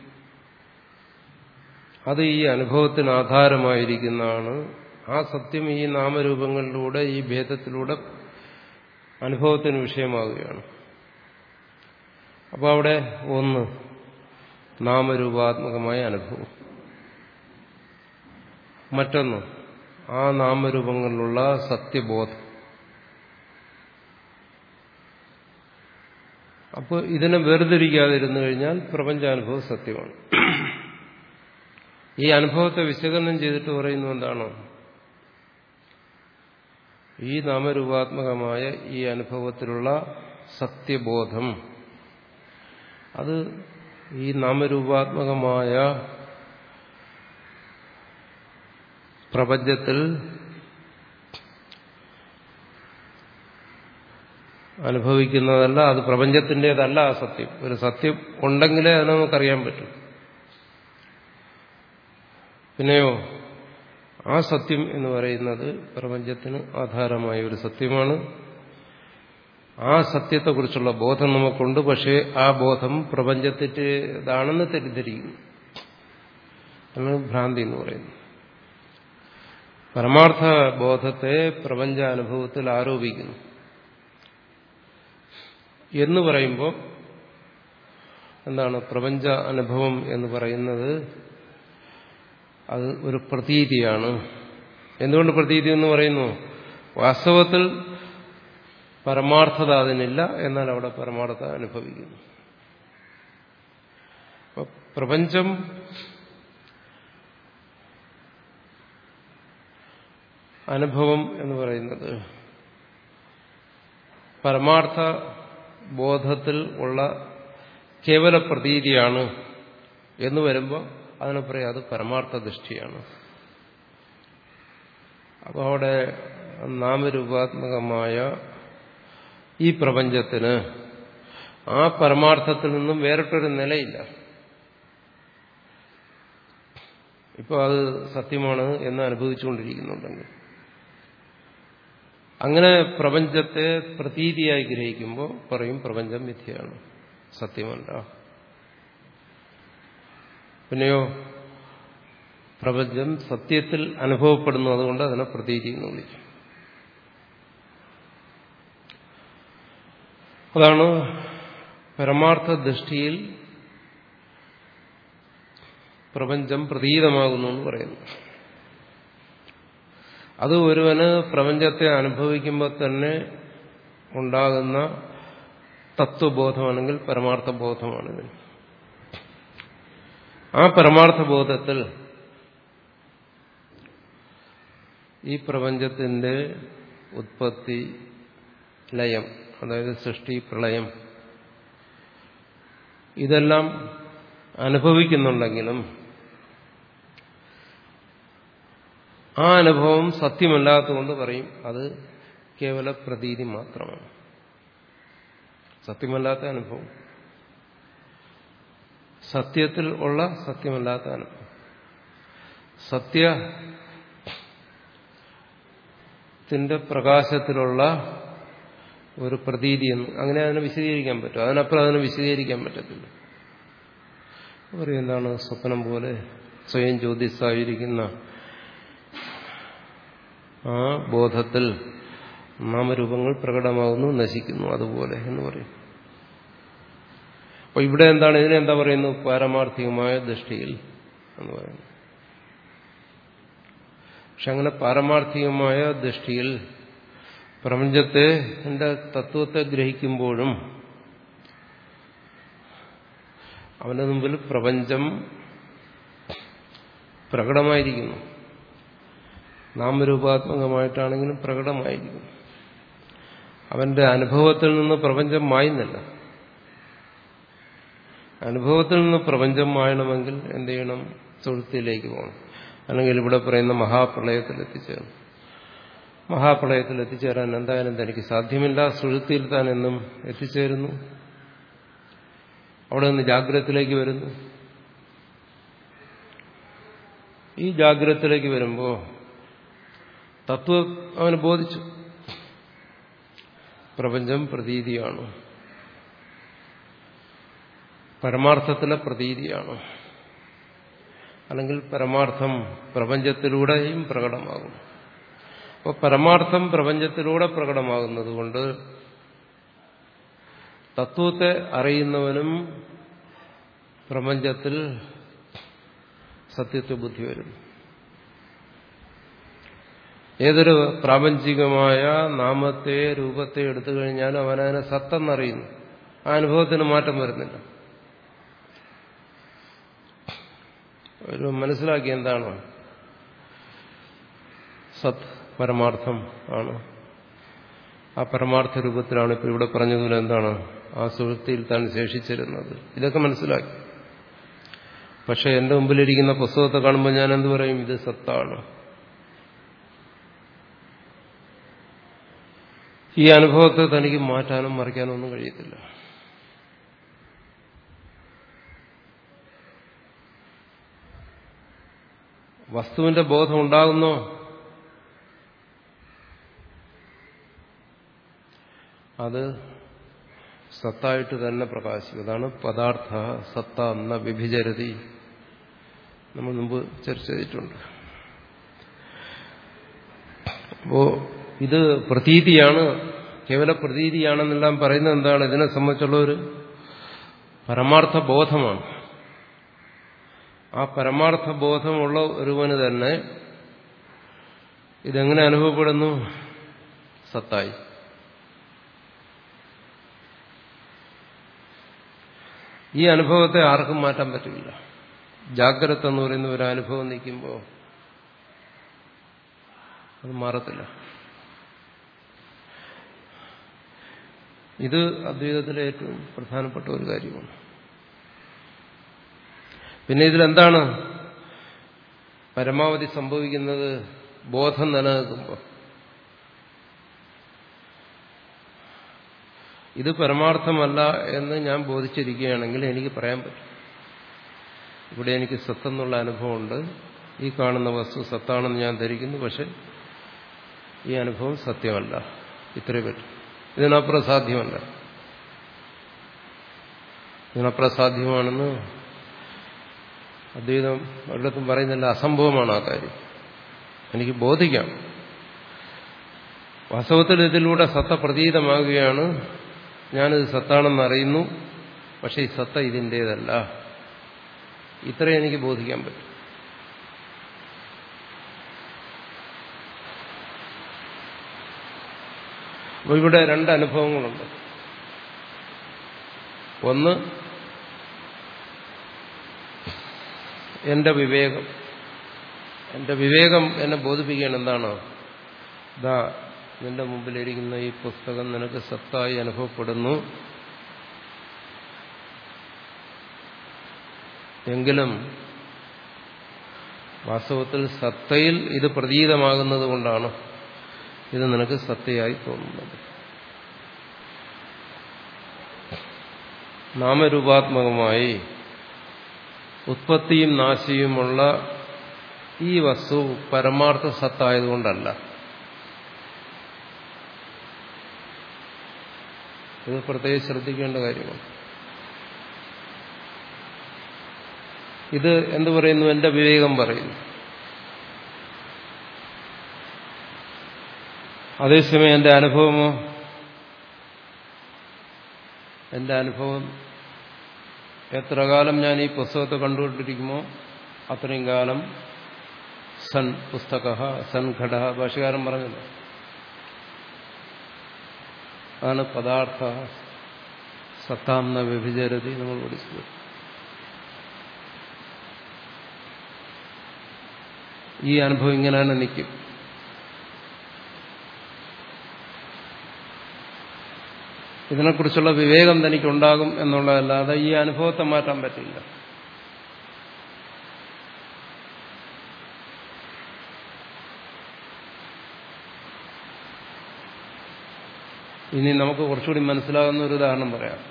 [SPEAKER 1] അത് ഈ അനുഭവത്തിന് ആധാരമായിരിക്കുന്നതാണ് ആ സത്യം ഈ നാമരൂപങ്ങളിലൂടെ ഈ ഭേദത്തിലൂടെ അനുഭവത്തിന് വിഷയമാവുകയാണ് അപ്പോൾ അവിടെ ഒന്ന് നാമരൂപാത്മകമായ അനുഭവം മറ്റൊന്ന് ആ നാമരൂപങ്ങളിലുള്ള സത്യബോധം അപ്പോൾ ഇതിനെ വേർതിരിക്കാതിരുന്നു കഴിഞ്ഞാൽ പ്രപഞ്ചാനുഭവം സത്യമാണ് ഈ അനുഭവത്തെ വിശകലനം ചെയ്തിട്ട് പറയുന്നു എന്താണോ ഈ നാമരൂപാത്മകമായ ഈ അനുഭവത്തിലുള്ള സത്യബോധം അത് ഈ നാമരൂപാത്മകമായ പ്രപഞ്ചത്തിൽ അനുഭവിക്കുന്നതല്ല അത് പ്രപഞ്ചത്തിൻ്റെതല്ല ആ സത്യം ഒരു സത്യം ഉണ്ടെങ്കിലേ അത് നമുക്കറിയാൻ പറ്റും പിന്നെയോ ആ സത്യം എന്ന് പറയുന്നത് പ്രപഞ്ചത്തിന് ആധാരമായ ഒരു സത്യമാണ് ആ സത്യത്തെക്കുറിച്ചുള്ള ബോധം നമുക്കുണ്ട് പക്ഷേ ആ ബോധം പ്രപഞ്ചത്തിൻ്റെതാണെന്ന് തെറ്റിദ്ധരിക്കുന്നു അതാണ് ഭ്രാന്തി എന്ന് പറയുന്നത് പരമാർത്ഥ ബോധത്തെ പ്രപഞ്ചാനുഭവത്തിൽ ആരോപിക്കുന്നു എന്ന് പറയുമ്പോൾ എന്താണ് പ്രപഞ്ച അനുഭവം എന്ന് പറയുന്നത് അത് ഒരു പ്രതീതിയാണ് എന്തുകൊണ്ട് പ്രതീതി എന്ന് പറയുന്നു വാസ്തവത്തിൽ പരമാർത്ഥത അതിനില്ല എന്നാൽ അവിടെ പരമാർത്ഥത അനുഭവിക്കുന്നു പ്രപഞ്ചം അനുഭവം എന്ന് പറയുന്നത് പരമാർത്ഥ ബോധത്തിൽ ഉള്ള കേവല പ്രതീതിയാണ് എന്ന് വരുമ്പോൾ അതിനെ പറയാം അത് പരമാർത്ഥ ദൃഷ്ടിയാണ് അപ്പോൾ അവിടെ നാമരൂപാത്മകമായ ഈ പ്രപഞ്ചത്തിന് ആ പരമാർത്ഥത്തിൽ നിന്നും വേറിട്ടൊരു നിലയില്ല ഇപ്പോൾ അത് സത്യമാണ് എന്ന് അനുഭവിച്ചുകൊണ്ടിരിക്കുന്നുണ്ടെങ്കിൽ അങ്ങനെ പ്രപഞ്ചത്തെ പ്രതീതിയായി ഗ്രഹിക്കുമ്പോൾ പറയും പ്രപഞ്ചം മിഥ്യയാണ് സത്യമല്ല പിന്നെയോ പ്രപഞ്ചം സത്യത്തിൽ അനുഭവപ്പെടുന്നു അതുകൊണ്ട് അതിനെ പ്രതീതി എന്ന് വിളിക്കും അതാണ് പരമാർത്ഥ ദൃഷ്ടിയിൽ പ്രപഞ്ചം പ്രതീതമാകുന്നു എന്ന് പറയുന്നു അത് ഒരുവന് പ്രപഞ്ചത്തെ അനുഭവിക്കുമ്പോൾ തന്നെ ഉണ്ടാകുന്ന തത്വബോധമാണെങ്കിൽ പരമാർത്ഥ ബോധമാണിത് ആ പരമാർത്ഥ ബോധത്തിൽ ഈ പ്രപഞ്ചത്തിന്റെ ഉത്പത്തി ലയം അതായത് സൃഷ്ടി പ്രളയം ഇതെല്ലാം അനുഭവിക്കുന്നുണ്ടെങ്കിലും ആ അനുഭവം സത്യമല്ലാത്തതുകൊണ്ട് പറയും അത് കേവല പ്രതീതി മാത്രമാണ് സത്യമല്ലാത്ത അനുഭവം സത്യത്തിൽ ഉള്ള സത്യമല്ലാത്ത അനുഭവം സത്യത്തിന്റെ പ്രകാശത്തിലുള്ള ഒരു പ്രതീതി എന്ന് അങ്ങനെ അതിനെ വിശദീകരിക്കാൻ പറ്റും അതിനപ്പുറം അതിനെ വിശദീകരിക്കാൻ പറ്റത്തില്ല പറയും എന്താണ് സ്വപ്നം പോലെ സ്വയം ജ്യോതിസായിരിക്കുന്ന ആ ബോധത്തിൽ നാമരൂപങ്ങൾ പ്രകടമാകുന്നു നശിക്കുന്നു അതുപോലെ എന്ന് പറയും അപ്പൊ ഇവിടെ എന്താണ് ഇതിനെന്താ പറയുന്നത് പാരമാർത്ഥികമായ ദൃഷ്ടിയിൽ എന്ന് പറയുന്നു പക്ഷെ അങ്ങനെ പാരമാർത്ഥികമായ ദൃഷ്ടിയിൽ പ്രപഞ്ചത്തെ എന്റെ തത്വത്തെ ഗ്രഹിക്കുമ്പോഴും അവന്റെ മുമ്പിൽ പ്രപഞ്ചം പ്രകടമായിരിക്കുന്നു നാമരൂപാത്മകമായിട്ടാണെങ്കിലും പ്രകടമായിരിക്കുന്നു അവന്റെ അനുഭവത്തിൽ നിന്ന് പ്രപഞ്ചം മായുന്നില്ല അനുഭവത്തിൽ നിന്ന് പ്രപഞ്ചം മായണമെങ്കിൽ എന്ത് ചെയ്യണം സുഹൃത്തിയിലേക്ക് പോകണം അല്ലെങ്കിൽ ഇവിടെ പറയുന്ന മഹാപ്രളയത്തിൽ എത്തിച്ചേരണം മഹാപ്രളയത്തിൽ എത്തിച്ചേരാൻ എന്തായാലും തനിക്ക് സാധ്യമില്ല സുഹൃത്തിയിൽ താൻ എന്നും എത്തിച്ചേരുന്നു അവിടെ നിന്ന് ജാഗ്രതത്തിലേക്ക് വരുന്നു ഈ ജാഗ്രതത്തിലേക്ക് വരുമ്പോൾ തത്വം അവന് ബോധിച്ചു പ്രപഞ്ചം പ്രതീതിയാണ് പരമാർത്ഥത്തിലെ പ്രതീതിയാണ് അല്ലെങ്കിൽ പരമാർത്ഥം പ്രപഞ്ചത്തിലൂടെയും പ്രകടമാകും അപ്പോൾ പരമാർത്ഥം പ്രപഞ്ചത്തിലൂടെ പ്രകടമാകുന്നത് കൊണ്ട് തത്വത്തെ അറിയുന്നവനും പ്രപഞ്ചത്തിൽ സത്യത്വ ബുദ്ധി വരുന്നു ഏതൊരു പ്രാപഞ്ചികമായ നാമത്തെ രൂപത്തെ എടുത്തു കഴിഞ്ഞാലും അവനതിനെ സത്തെന്നറിയുന്നു ആ അനുഭവത്തിന് മാറ്റം വരുന്നില്ല ഒരു മനസ്സിലാക്കി എന്താണ് സത് പരമാർത്ഥം ആണ് ആ പരമാർത്ഥ രൂപത്തിലാണ് ഇപ്പോൾ ഇവിടെ പറഞ്ഞതുപോലെ എന്താണ് ആ സുഹൃത്തിയിൽ താൻ ശേഷിച്ചിരുന്നത് ഇതൊക്കെ മനസ്സിലാക്കി പക്ഷെ എന്റെ മുമ്പിലിരിക്കുന്ന പുസ്തകത്തെ കാണുമ്പോൾ ഞാൻ എന്ത് പറയും ഇത് സത്താണ് ഈ അനുഭവത്തെ തനിക്ക് മാറ്റാനും മറിക്കാനും ഒന്നും കഴിയത്തില്ല വസ്തുവിന്റെ ബോധം ഉണ്ടാകുന്നോ അത് സത്തായിട്ട് തന്നെ പ്രകാശിക്കും അതാണ് പദാർത്ഥ സത്ത എന്ന വിഭിചരതി നമ്മൾ മുമ്പ് ചർച്ച ചെയ്തിട്ടുണ്ട് അപ്പോ ഇത് പ്രതീതിയാണ് കേവല പ്രതീതിയാണെന്നെല്ലാം പറയുന്നത് എന്താണ് ഇതിനെ സംബന്ധിച്ചുള്ള ഒരു പരമാർത്ഥ ബോധമാണ് ആ പരമാർത്ഥ ബോധമുള്ള ഒരുവന് തന്നെ ഇതെങ്ങനെ അനുഭവപ്പെടുന്നു സത്തായി ഈ അനുഭവത്തെ ആർക്കും മാറ്റാൻ പറ്റില്ല ജാഗ്രത എന്ന് പറയുന്ന ഒരു അനുഭവം നിൽക്കുമ്പോൾ അത് മാറത്തില്ല ഇത് അദ്വൈതത്തിലെ ഏറ്റവും പ്രധാനപ്പെട്ട ഒരു കാര്യമാണ് പിന്നെ ഇതിലെന്താണ് പരമാവധി സംഭവിക്കുന്നത് ബോധം നിലനിൽക്കുമ്പോൾ ഇത് പരമാർത്ഥമല്ല എന്ന് ഞാൻ ബോധിച്ചിരിക്കുകയാണെങ്കിൽ എനിക്ക് പറയാൻ പറ്റും ഇവിടെ എനിക്ക് സത്തെന്നുള്ള അനുഭവമുണ്ട് ഈ കാണുന്ന വസ്തു സത്താണെന്ന് ഞാൻ ധരിക്കുന്നു പക്ഷെ ഈ അനുഭവം സത്യമല്ല ഇത്രേ പറ്റും ഇതിനപ്പുറം സാധ്യമല്ല ഇതിനപ്പുറം സാധ്യമാണെന്ന് അദ്വൈതം ഒരിടത്തും പറയുന്നില്ല അസംഭവമാണ് ആ കാര്യം എനിക്ക് ബോധിക്കാം വാസ്തവത്തിൽ ഇതിലൂടെ സത്ത പ്രതീതമാകുകയാണ് ഞാനിത് സത്താണെന്ന് അറിയുന്നു പക്ഷെ ഈ സത്ത ഇതിൻ്റേതല്ല ഇത്രയും എനിക്ക് ബോധിക്കാൻ പറ്റും അപ്പോൾ ഇവിടെ രണ്ട് അനുഭവങ്ങളുണ്ട് ഒന്ന് എന്റെ വിവേകം എന്റെ വിവേകം എന്നെ ബോധിപ്പിക്കുകയാണ് എന്താണ് ഇതാ നിന്റെ മുമ്പിലിരിക്കുന്ന ഈ പുസ്തകം നിനക്ക് സത്തായി അനുഭവപ്പെടുന്നു എങ്കിലും വാസ്തവത്തിൽ സത്തയിൽ ഇത് പ്രതീതമാകുന്നത് കൊണ്ടാണ് ഇത് നിനക്ക് സത്തയായി തോന്നുന്നത് നാമരൂപാത്മകമായി ഉത്പത്തിയും നാശിയുമുള്ള ഈ വസ്തു പരമാർത്ഥ സത്തായതുകൊണ്ടല്ല ഇത് പ്രത്യേകം ശ്രദ്ധിക്കേണ്ട കാര്യമാണ് ഇത് എന്തു പറയുന്നു എന്റെ വിവേകം പറയുന്നു അതേസമയം എന്റെ അനുഭവമോ എന്റെ അനുഭവം എത്ര കാലം ഞാൻ ഈ പുസ്തകത്തെ കണ്ടുകൊണ്ടിരിക്കുമോ അത്രയും കാലം സൻ പുസ്തക സൻ ഘട ഭാഷകാരൻ പറഞ്ഞത് അതാണ് പദാർത്ഥ സത്താംന വ്യഭിചരതി നമ്മൾ പഠിച്ചത് ഈ അനുഭവം ഇങ്ങനെ തന്നെ നിൽക്കും ഇതിനെക്കുറിച്ചുള്ള വിവേകം തനിക്കുണ്ടാകും എന്നുള്ളതല്ലാതെ ഈ അനുഭവത്തെ മാറ്റാൻ പറ്റില്ല ഇനി നമുക്ക് കുറച്ചുകൂടി മനസ്സിലാകുന്ന ഒരു ഉദാഹരണം പറയാം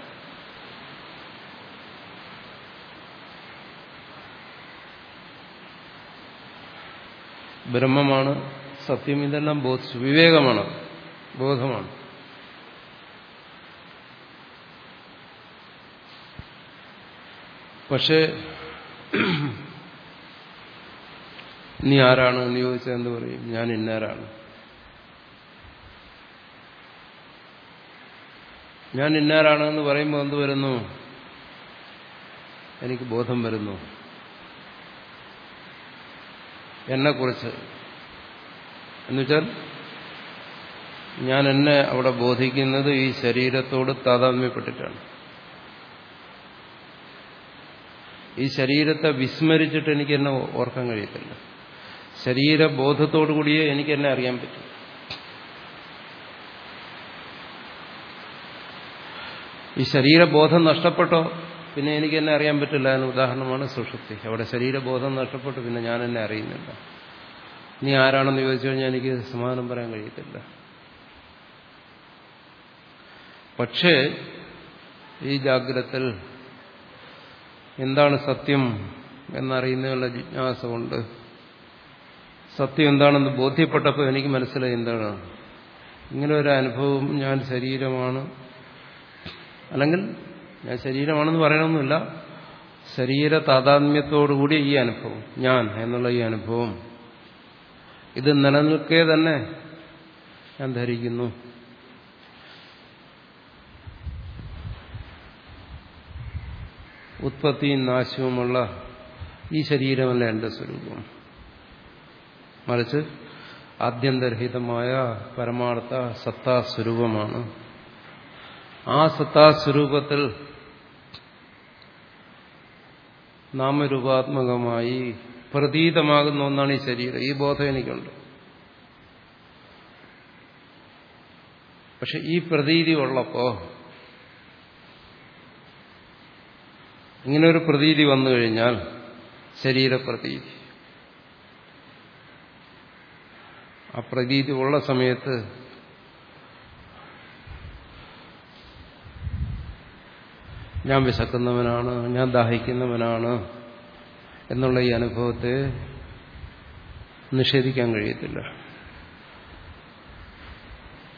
[SPEAKER 1] ബ്രഹ്മമാണ് സത്യം ഇതെല്ലാം ബോധിച്ചു വിവേകമാണ് ബോധമാണ് പക്ഷേ നീ ആരാണ് എന്ന് ചോദിച്ചാൽ എന്ത് പറയും ഞാൻ ഇന്നാരാണ് ഞാൻ ഇന്നാരാണ് എന്ന് പറയുമ്പോൾ എന്ത് വരുന്നു എനിക്ക് ബോധം വരുന്നു എന്നെക്കുറിച്ച് എന്നുവെച്ചാൽ ഞാൻ എന്നെ അവിടെ ബോധിക്കുന്നത് ഈ ശരീരത്തോട് താതാത്മ്യപ്പെട്ടിട്ടാണ് ഈ ശരീരത്തെ വിസ്മരിച്ചിട്ട് എനിക്ക് എന്നെ ഓർക്കാൻ കഴിയത്തില്ല ശരീരബോധത്തോടു കൂടിയേ എനിക്ക് എന്നെ അറിയാൻ പറ്റും ഈ ശരീരബോധം നഷ്ടപ്പെട്ടോ പിന്നെ എനിക്ക് എന്നെ അറിയാൻ പറ്റില്ല എന്ന ഉദാഹരണമാണ് സുഷുപ്തി അവിടെ ശരീരബോധം നഷ്ടപ്പെട്ടു പിന്നെ ഞാൻ എന്നെ അറിയുന്നില്ല നീ ആരാണെന്ന് ചോദിച്ചു കഴിഞ്ഞാൽ എനിക്ക് സമാധാനം പറയാൻ കഴിയത്തില്ല പക്ഷേ ഈ ജാഗ്രത്തിൽ എന്താണ് സത്യം എന്നറിയുന്നതിനുള്ള ജിജ്ഞാസ കൊണ്ട് സത്യം എന്താണെന്ന് ബോധ്യപ്പെട്ടപ്പോൾ എനിക്ക് മനസ്സിലായി എന്താണ് ഇങ്ങനെ ഒരു അനുഭവം ഞാൻ ശരീരമാണ് അല്ലെങ്കിൽ ഞാൻ ശരീരമാണെന്ന് പറയണമെന്നില്ല ശരീര താതാത്മ്യത്തോടുകൂടി ഈ അനുഭവം ഞാൻ എന്നുള്ള ഈ അനുഭവം ഇത് നിലനിൽക്കേ തന്നെ ഞാൻ ധരിക്കുന്നു ഉത്പത്തിയും നാശവുമുള്ള ഈ ശരീരമല്ല എന്റെ സ്വരൂപം മറിച്ച് ആദ്യന്തരഹിതമായ പരമാർത്ഥ സത്താസ്വരൂപമാണ് ആ സത്താസ്വരൂപത്തിൽ നാമരൂപാത്മകമായി പ്രതീതമാകുന്ന ഒന്നാണ് ഈ ശരീരം ഈ ബോധം എനിക്കുണ്ട് പക്ഷെ ഈ പ്രതീതി ഉള്ളപ്പോ ഇങ്ങനെ ഒരു പ്രതീതി വന്നു കഴിഞ്ഞാൽ ശരീരപ്രതീതി ആ പ്രതീതി ഉള്ള സമയത്ത് ഞാൻ വിശക്കുന്നവനാണ് ഞാൻ ദാഹിക്കുന്നവനാണ് എന്നുള്ള ഈ അനുഭവത്തെ നിഷേധിക്കാൻ കഴിയത്തില്ല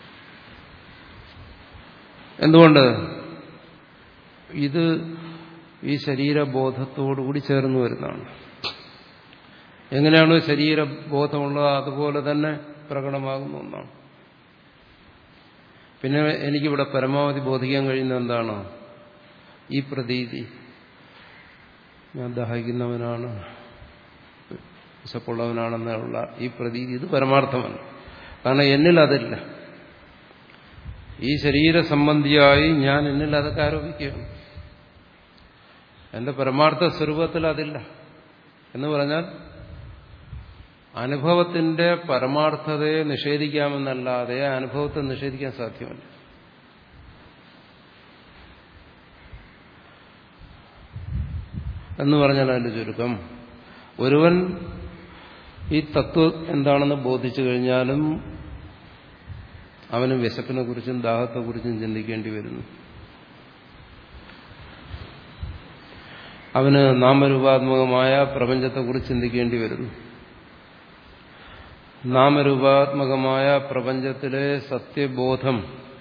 [SPEAKER 1] എന്തുകൊണ്ട് ഇത് ഈ ശരീരബോധത്തോടുകൂടി ചേർന്ന് വരുന്നതാണ് എങ്ങനെയാണോ ശരീരബോധമുള്ളത് അതുപോലെ തന്നെ പ്രകടമാകുന്ന ഒന്നാണ് പിന്നെ എനിക്കിവിടെ പരമാവധി ബോധിക്കാൻ കഴിയുന്ന എന്താണ് ഈ പ്രതീതി ഞാൻ ദാഹിക്കുന്നവനാണ് വിശപ്പുള്ളവനാണെന്നുള്ള ഈ പ്രതീതി ഇത് പരമാർത്ഥമല്ല കാരണം എന്നിൽ അതില്ല ഈ ശരീര സംബന്ധിയായി ഞാൻ എന്നിൽ അതൊക്കെ ആരോപിക്കുകയാണ് എന്റെ പരമാർത്ഥ സ്വരൂപത്തിൽ അതില്ല എന്ന് പറഞ്ഞാൽ അനുഭവത്തിന്റെ പരമാർത്ഥതയെ നിഷേധിക്കാമെന്നല്ലാതെ അനുഭവത്തെ നിഷേധിക്കാൻ സാധ്യമല്ല എന്ന് പറഞ്ഞാൽ അതിന്റെ ചുരുക്കം ഒരുവൻ ഈ തത്വം എന്താണെന്ന് ബോധിച്ചു കഴിഞ്ഞാലും അവന് വിശപ്പിനെ കുറിച്ചും ദാഹത്തെക്കുറിച്ചും ചിന്തിക്കേണ്ടി വരുന്നു അവന് നാമരൂപാത്മകമായ പ്രപഞ്ചത്തെക്കുറിച്ച് ചിന്തിക്കേണ്ടി വരുന്നു നാമരൂപാത്മകമായ പ്രപഞ്ചത്തിലെ സത്യബോധം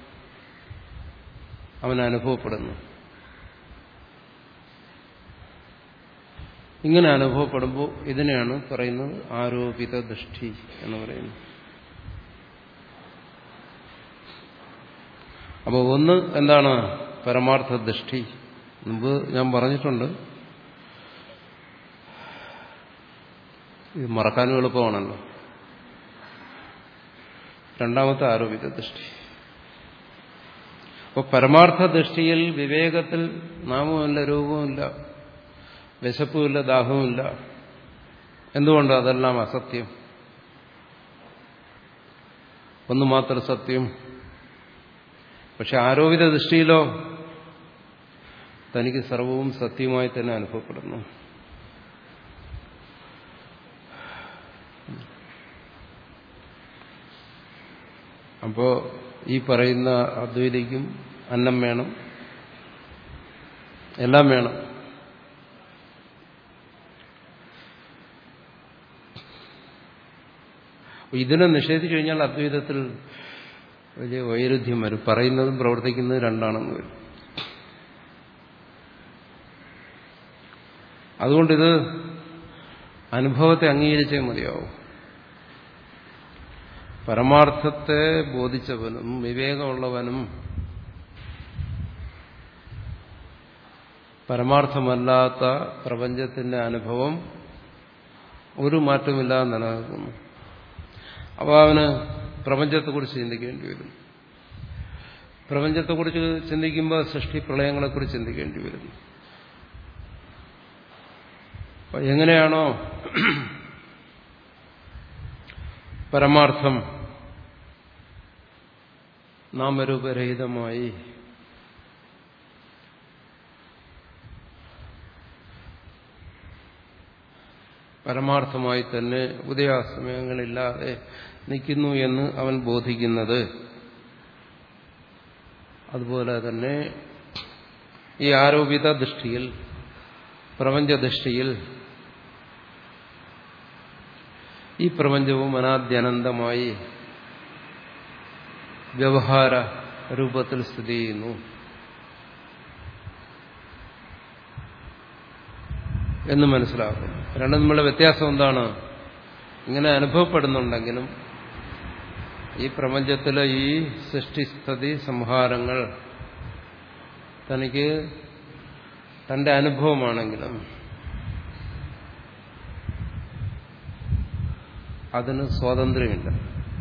[SPEAKER 1] അവന് അനുഭവപ്പെടുന്നു ഇങ്ങനെ അനുഭവപ്പെടുമ്പോൾ ഇതിനെയാണ് പറയുന്നത് ആരോപിത ദൃഷ്ടി എന്ന് പറയുന്നത് അപ്പോൾ ഒന്ന് എന്താണ് പരമാർത്ഥ ദൃഷ്ടി മുമ്പ് ഞാൻ പറഞ്ഞിട്ടുണ്ട് ഇത് മറക്കാനും എളുപ്പമാണല്ലോ രണ്ടാമത്തെ ആരോപിത ദൃഷ്ടി അപ്പോൾ പരമാർത്ഥ ദൃഷ്ടിയിൽ വിവേകത്തിൽ നാമവുമില്ല രൂപവുമില്ല വിശപ്പുമില്ല ദാഹവുമില്ല എന്തുകൊണ്ട് അതെല്ലാം അസത്യം ഒന്ന് മാത്രം സത്യം പക്ഷെ ആരോപിത ദൃഷ്ടിയിലോ തനിക്ക് സർവവും സത്യമായി തന്നെ അനുഭവപ്പെടുന്നു അപ്പോ ഈ പറയുന്ന അദ്വൈതിക്കും അന്നം വേണം എല്ലാം വേണം ഇതിനെ നിഷേധിച്ചു കഴിഞ്ഞാൽ അദ്വൈതത്തിൽ വലിയ വൈരുദ്ധ്യം വരും പറയുന്നതും പ്രവർത്തിക്കുന്നതും രണ്ടാണെന്ന് വരും അതുകൊണ്ടിത് അനുഭവത്തെ അംഗീകരിച്ചേ മതിയാവും പരമാർത്ഥത്തെ ബോധിച്ചവനും വിവേകമുള്ളവനും പരമാർത്ഥമല്ലാത്ത പ്രപഞ്ചത്തിന്റെ അനുഭവം ഒരു മാറ്റമില്ലാതെ നിലനിൽക്കുന്നു അപ്പോൾ അവന് പ്രപഞ്ചത്തെക്കുറിച്ച് ചിന്തിക്കേണ്ടി വരും പ്രപഞ്ചത്തെക്കുറിച്ച് ചിന്തിക്കുമ്പോൾ സൃഷ്ടി പ്രളയങ്ങളെക്കുറിച്ച് ചിന്തിക്കേണ്ടി വരുന്നു അപ്പൊ എങ്ങനെയാണോ പരമാർത്ഥം നാമരൂപരഹിതമായി പരമാർത്ഥമായി തന്നെ ഉദയാസമയങ്ങളില്ലാതെ നിൽക്കുന്നു എന്ന് അവൻ ബോധിക്കുന്നത് അതുപോലെ തന്നെ ഈ ആരോപിത ദൃഷ്ടിയിൽ പ്രപഞ്ചദൃഷ്ടിയിൽ ഈ പ്രപഞ്ചവും അനാദ്യനന്തമായി വ്യവഹാര രൂപത്തിൽ സ്ഥിതി ചെയ്യുന്നു എന്ന് മനസ്സിലാക്കും രണ്ടും തമ്മിലുള്ള വ്യത്യാസം എന്താണ് ഇങ്ങനെ അനുഭവപ്പെടുന്നുണ്ടെങ്കിലും ഈ പ്രപഞ്ചത്തിലെ ഈ സൃഷ്ടിസ്ഥിതി സംഹാരങ്ങൾ തനിക്ക് തന്റെ അനുഭവമാണെങ്കിലും അതിന് സ്വാതന്ത്ര്യമില്ല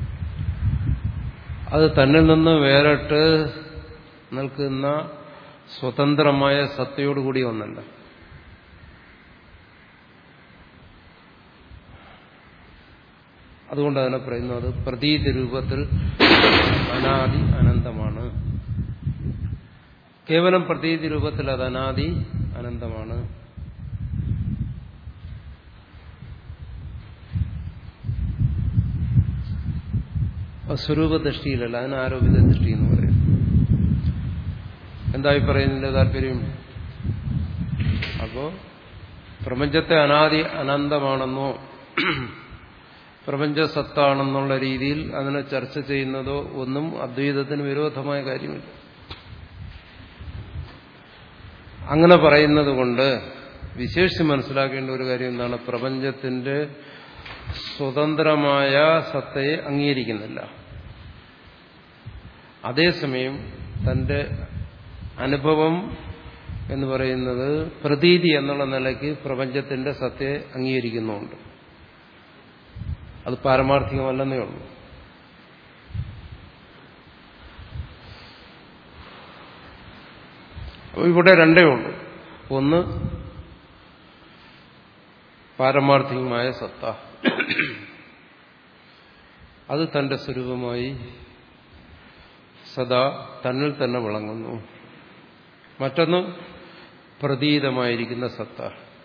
[SPEAKER 1] അത് തന്നിൽ നിന്ന് വേറിട്ട് നിൽക്കുന്ന സ്വതന്ത്രമായ സത്തയോടുകൂടി ഒന്നല്ല അതുകൊണ്ട് അതിനെ പറയുന്നത് പ്രതീതി രൂപത്തിൽ അനാദി അനന്തമാണ് കേവലം പ്രതീതി രൂപത്തിൽ അത് അനാദി അനന്തമാണ് സ്വരൂപ ദൃഷ്ടിയിലല്ല അതിന് ആരോപിത ദൃഷ്ടി എന്ന് പറയും എന്തായി പറയുന്നതിന്റെ താല്പര്യം അപ്പോ പ്രപഞ്ചത്തെ അനാദി അനന്തമാണെന്നോ പ്രപഞ്ച സത്താണെന്നുള്ള രീതിയിൽ അതിനെ ചർച്ച ചെയ്യുന്നതോ ഒന്നും അദ്വൈതത്തിന് വിരോധമായ കാര്യമില്ല അങ്ങനെ പറയുന്നത് കൊണ്ട് വിശേഷിച്ച് മനസ്സിലാക്കേണ്ട ഒരു കാര്യം എന്താണ് പ്രപഞ്ചത്തിന്റെ സ്വതന്ത്രമായ സത്തയെ അംഗീകരിക്കുന്നില്ല അതേസമയം തന്റെ അനുഭവം എന്ന് പറയുന്നത് പ്രതീതി എന്നുള്ള നിലയ്ക്ക് പ്രപഞ്ചത്തിന്റെ സത്തയെ അംഗീകരിക്കുന്നുണ്ട് അത് പാരമാർത്ഥികമല്ലെന്നേ ഉള്ളൂ അപ്പോൾ ഇവിടെ രണ്ടേ ഉള്ളൂ ഒന്ന് പാരമാർത്ഥികമായ സത്ത അത് തന്റെ സ്വരൂപമായി സദാ തന്നിൽ തന്നെ വിളങ്ങുന്നു മറ്റൊന്ന് പ്രതീതമായിരിക്കുന്ന സത്ത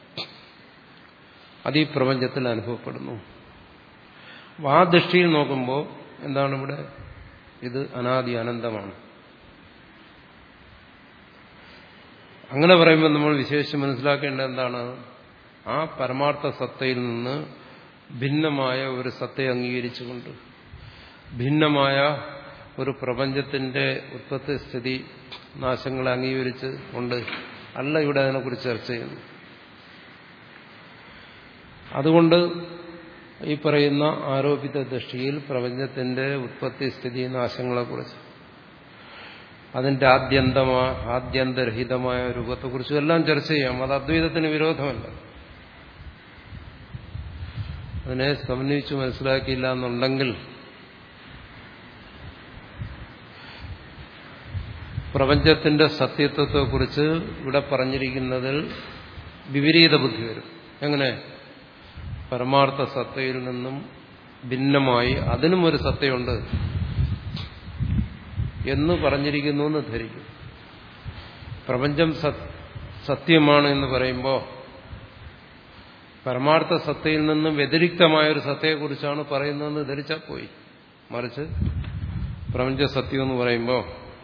[SPEAKER 1] അത് ഈ പ്രപഞ്ചത്തിൽ അനുഭവപ്പെടുന്നു ആ ദൃഷ്ടിയിൽ നോക്കുമ്പോൾ എന്താണ് ഇവിടെ ഇത് അനാദി അനന്തമാണ് അങ്ങനെ പറയുമ്പോൾ നമ്മൾ വിശേഷിച്ച് മനസ്സിലാക്കേണ്ടത് എന്താണ് ആ പരമാർത്ഥ സത്തയിൽ നിന്ന് ഭിന്നമായ ഒരു സത്തയെ അംഗീകരിച്ചുകൊണ്ട് ഭിന്നമായ ഒരു പ്രപഞ്ചത്തിന്റെ ഉത്പത്തി സ്ഥിതി നാശങ്ങളെ അംഗീകരിച്ച് കൊണ്ട് അല്ല ഇവിടെ അതിനെക്കുറിച്ച് ചർച്ച ചെയ്യുന്നു അതുകൊണ്ട് ഈ പറയുന്ന ആരോപിത ദൃഷ്ടിയിൽ പ്രപഞ്ചത്തിന്റെ ഉത്പത്തി സ്ഥിതി നാശങ്ങളെക്കുറിച്ച് അതിന്റെ ആദ്യന്തമായ ആദ്യന്തരഹിതമായ രൂപത്തെക്കുറിച്ചും എല്ലാം ചർച്ച ചെയ്യാം അത് അദ്വൈതത്തിന് വിരോധമല്ല അതിനെ സമന്വയിച്ച് മനസ്സിലാക്കിയില്ല എന്നുണ്ടെങ്കിൽ പ്രപഞ്ചത്തിന്റെ സത്യത്വത്തെക്കുറിച്ച് ഇവിടെ പറഞ്ഞിരിക്കുന്നതിൽ വിപരീത ബുദ്ധി വരും എങ്ങനെ പരമാർത്ഥ സത്തയിൽ നിന്നും ഭിന്നമായി അതിനും ഒരു സത്തയുണ്ട് എന്ന് പറഞ്ഞിരിക്കുന്നു എന്ന് ധരിക്കും പ്രപഞ്ചം സത്യമാണ് എന്ന് പറയുമ്പോൾ പരമാർത്ഥ സത്തയിൽ നിന്നും വ്യതിരിക്തമായ ഒരു സത്തയെക്കുറിച്ചാണ് പറയുന്നതെന്ന് ധരിച്ചാൽ പോയി മറിച്ച് പ്രപഞ്ച സത്യം എന്ന് പറയുമ്പോൾ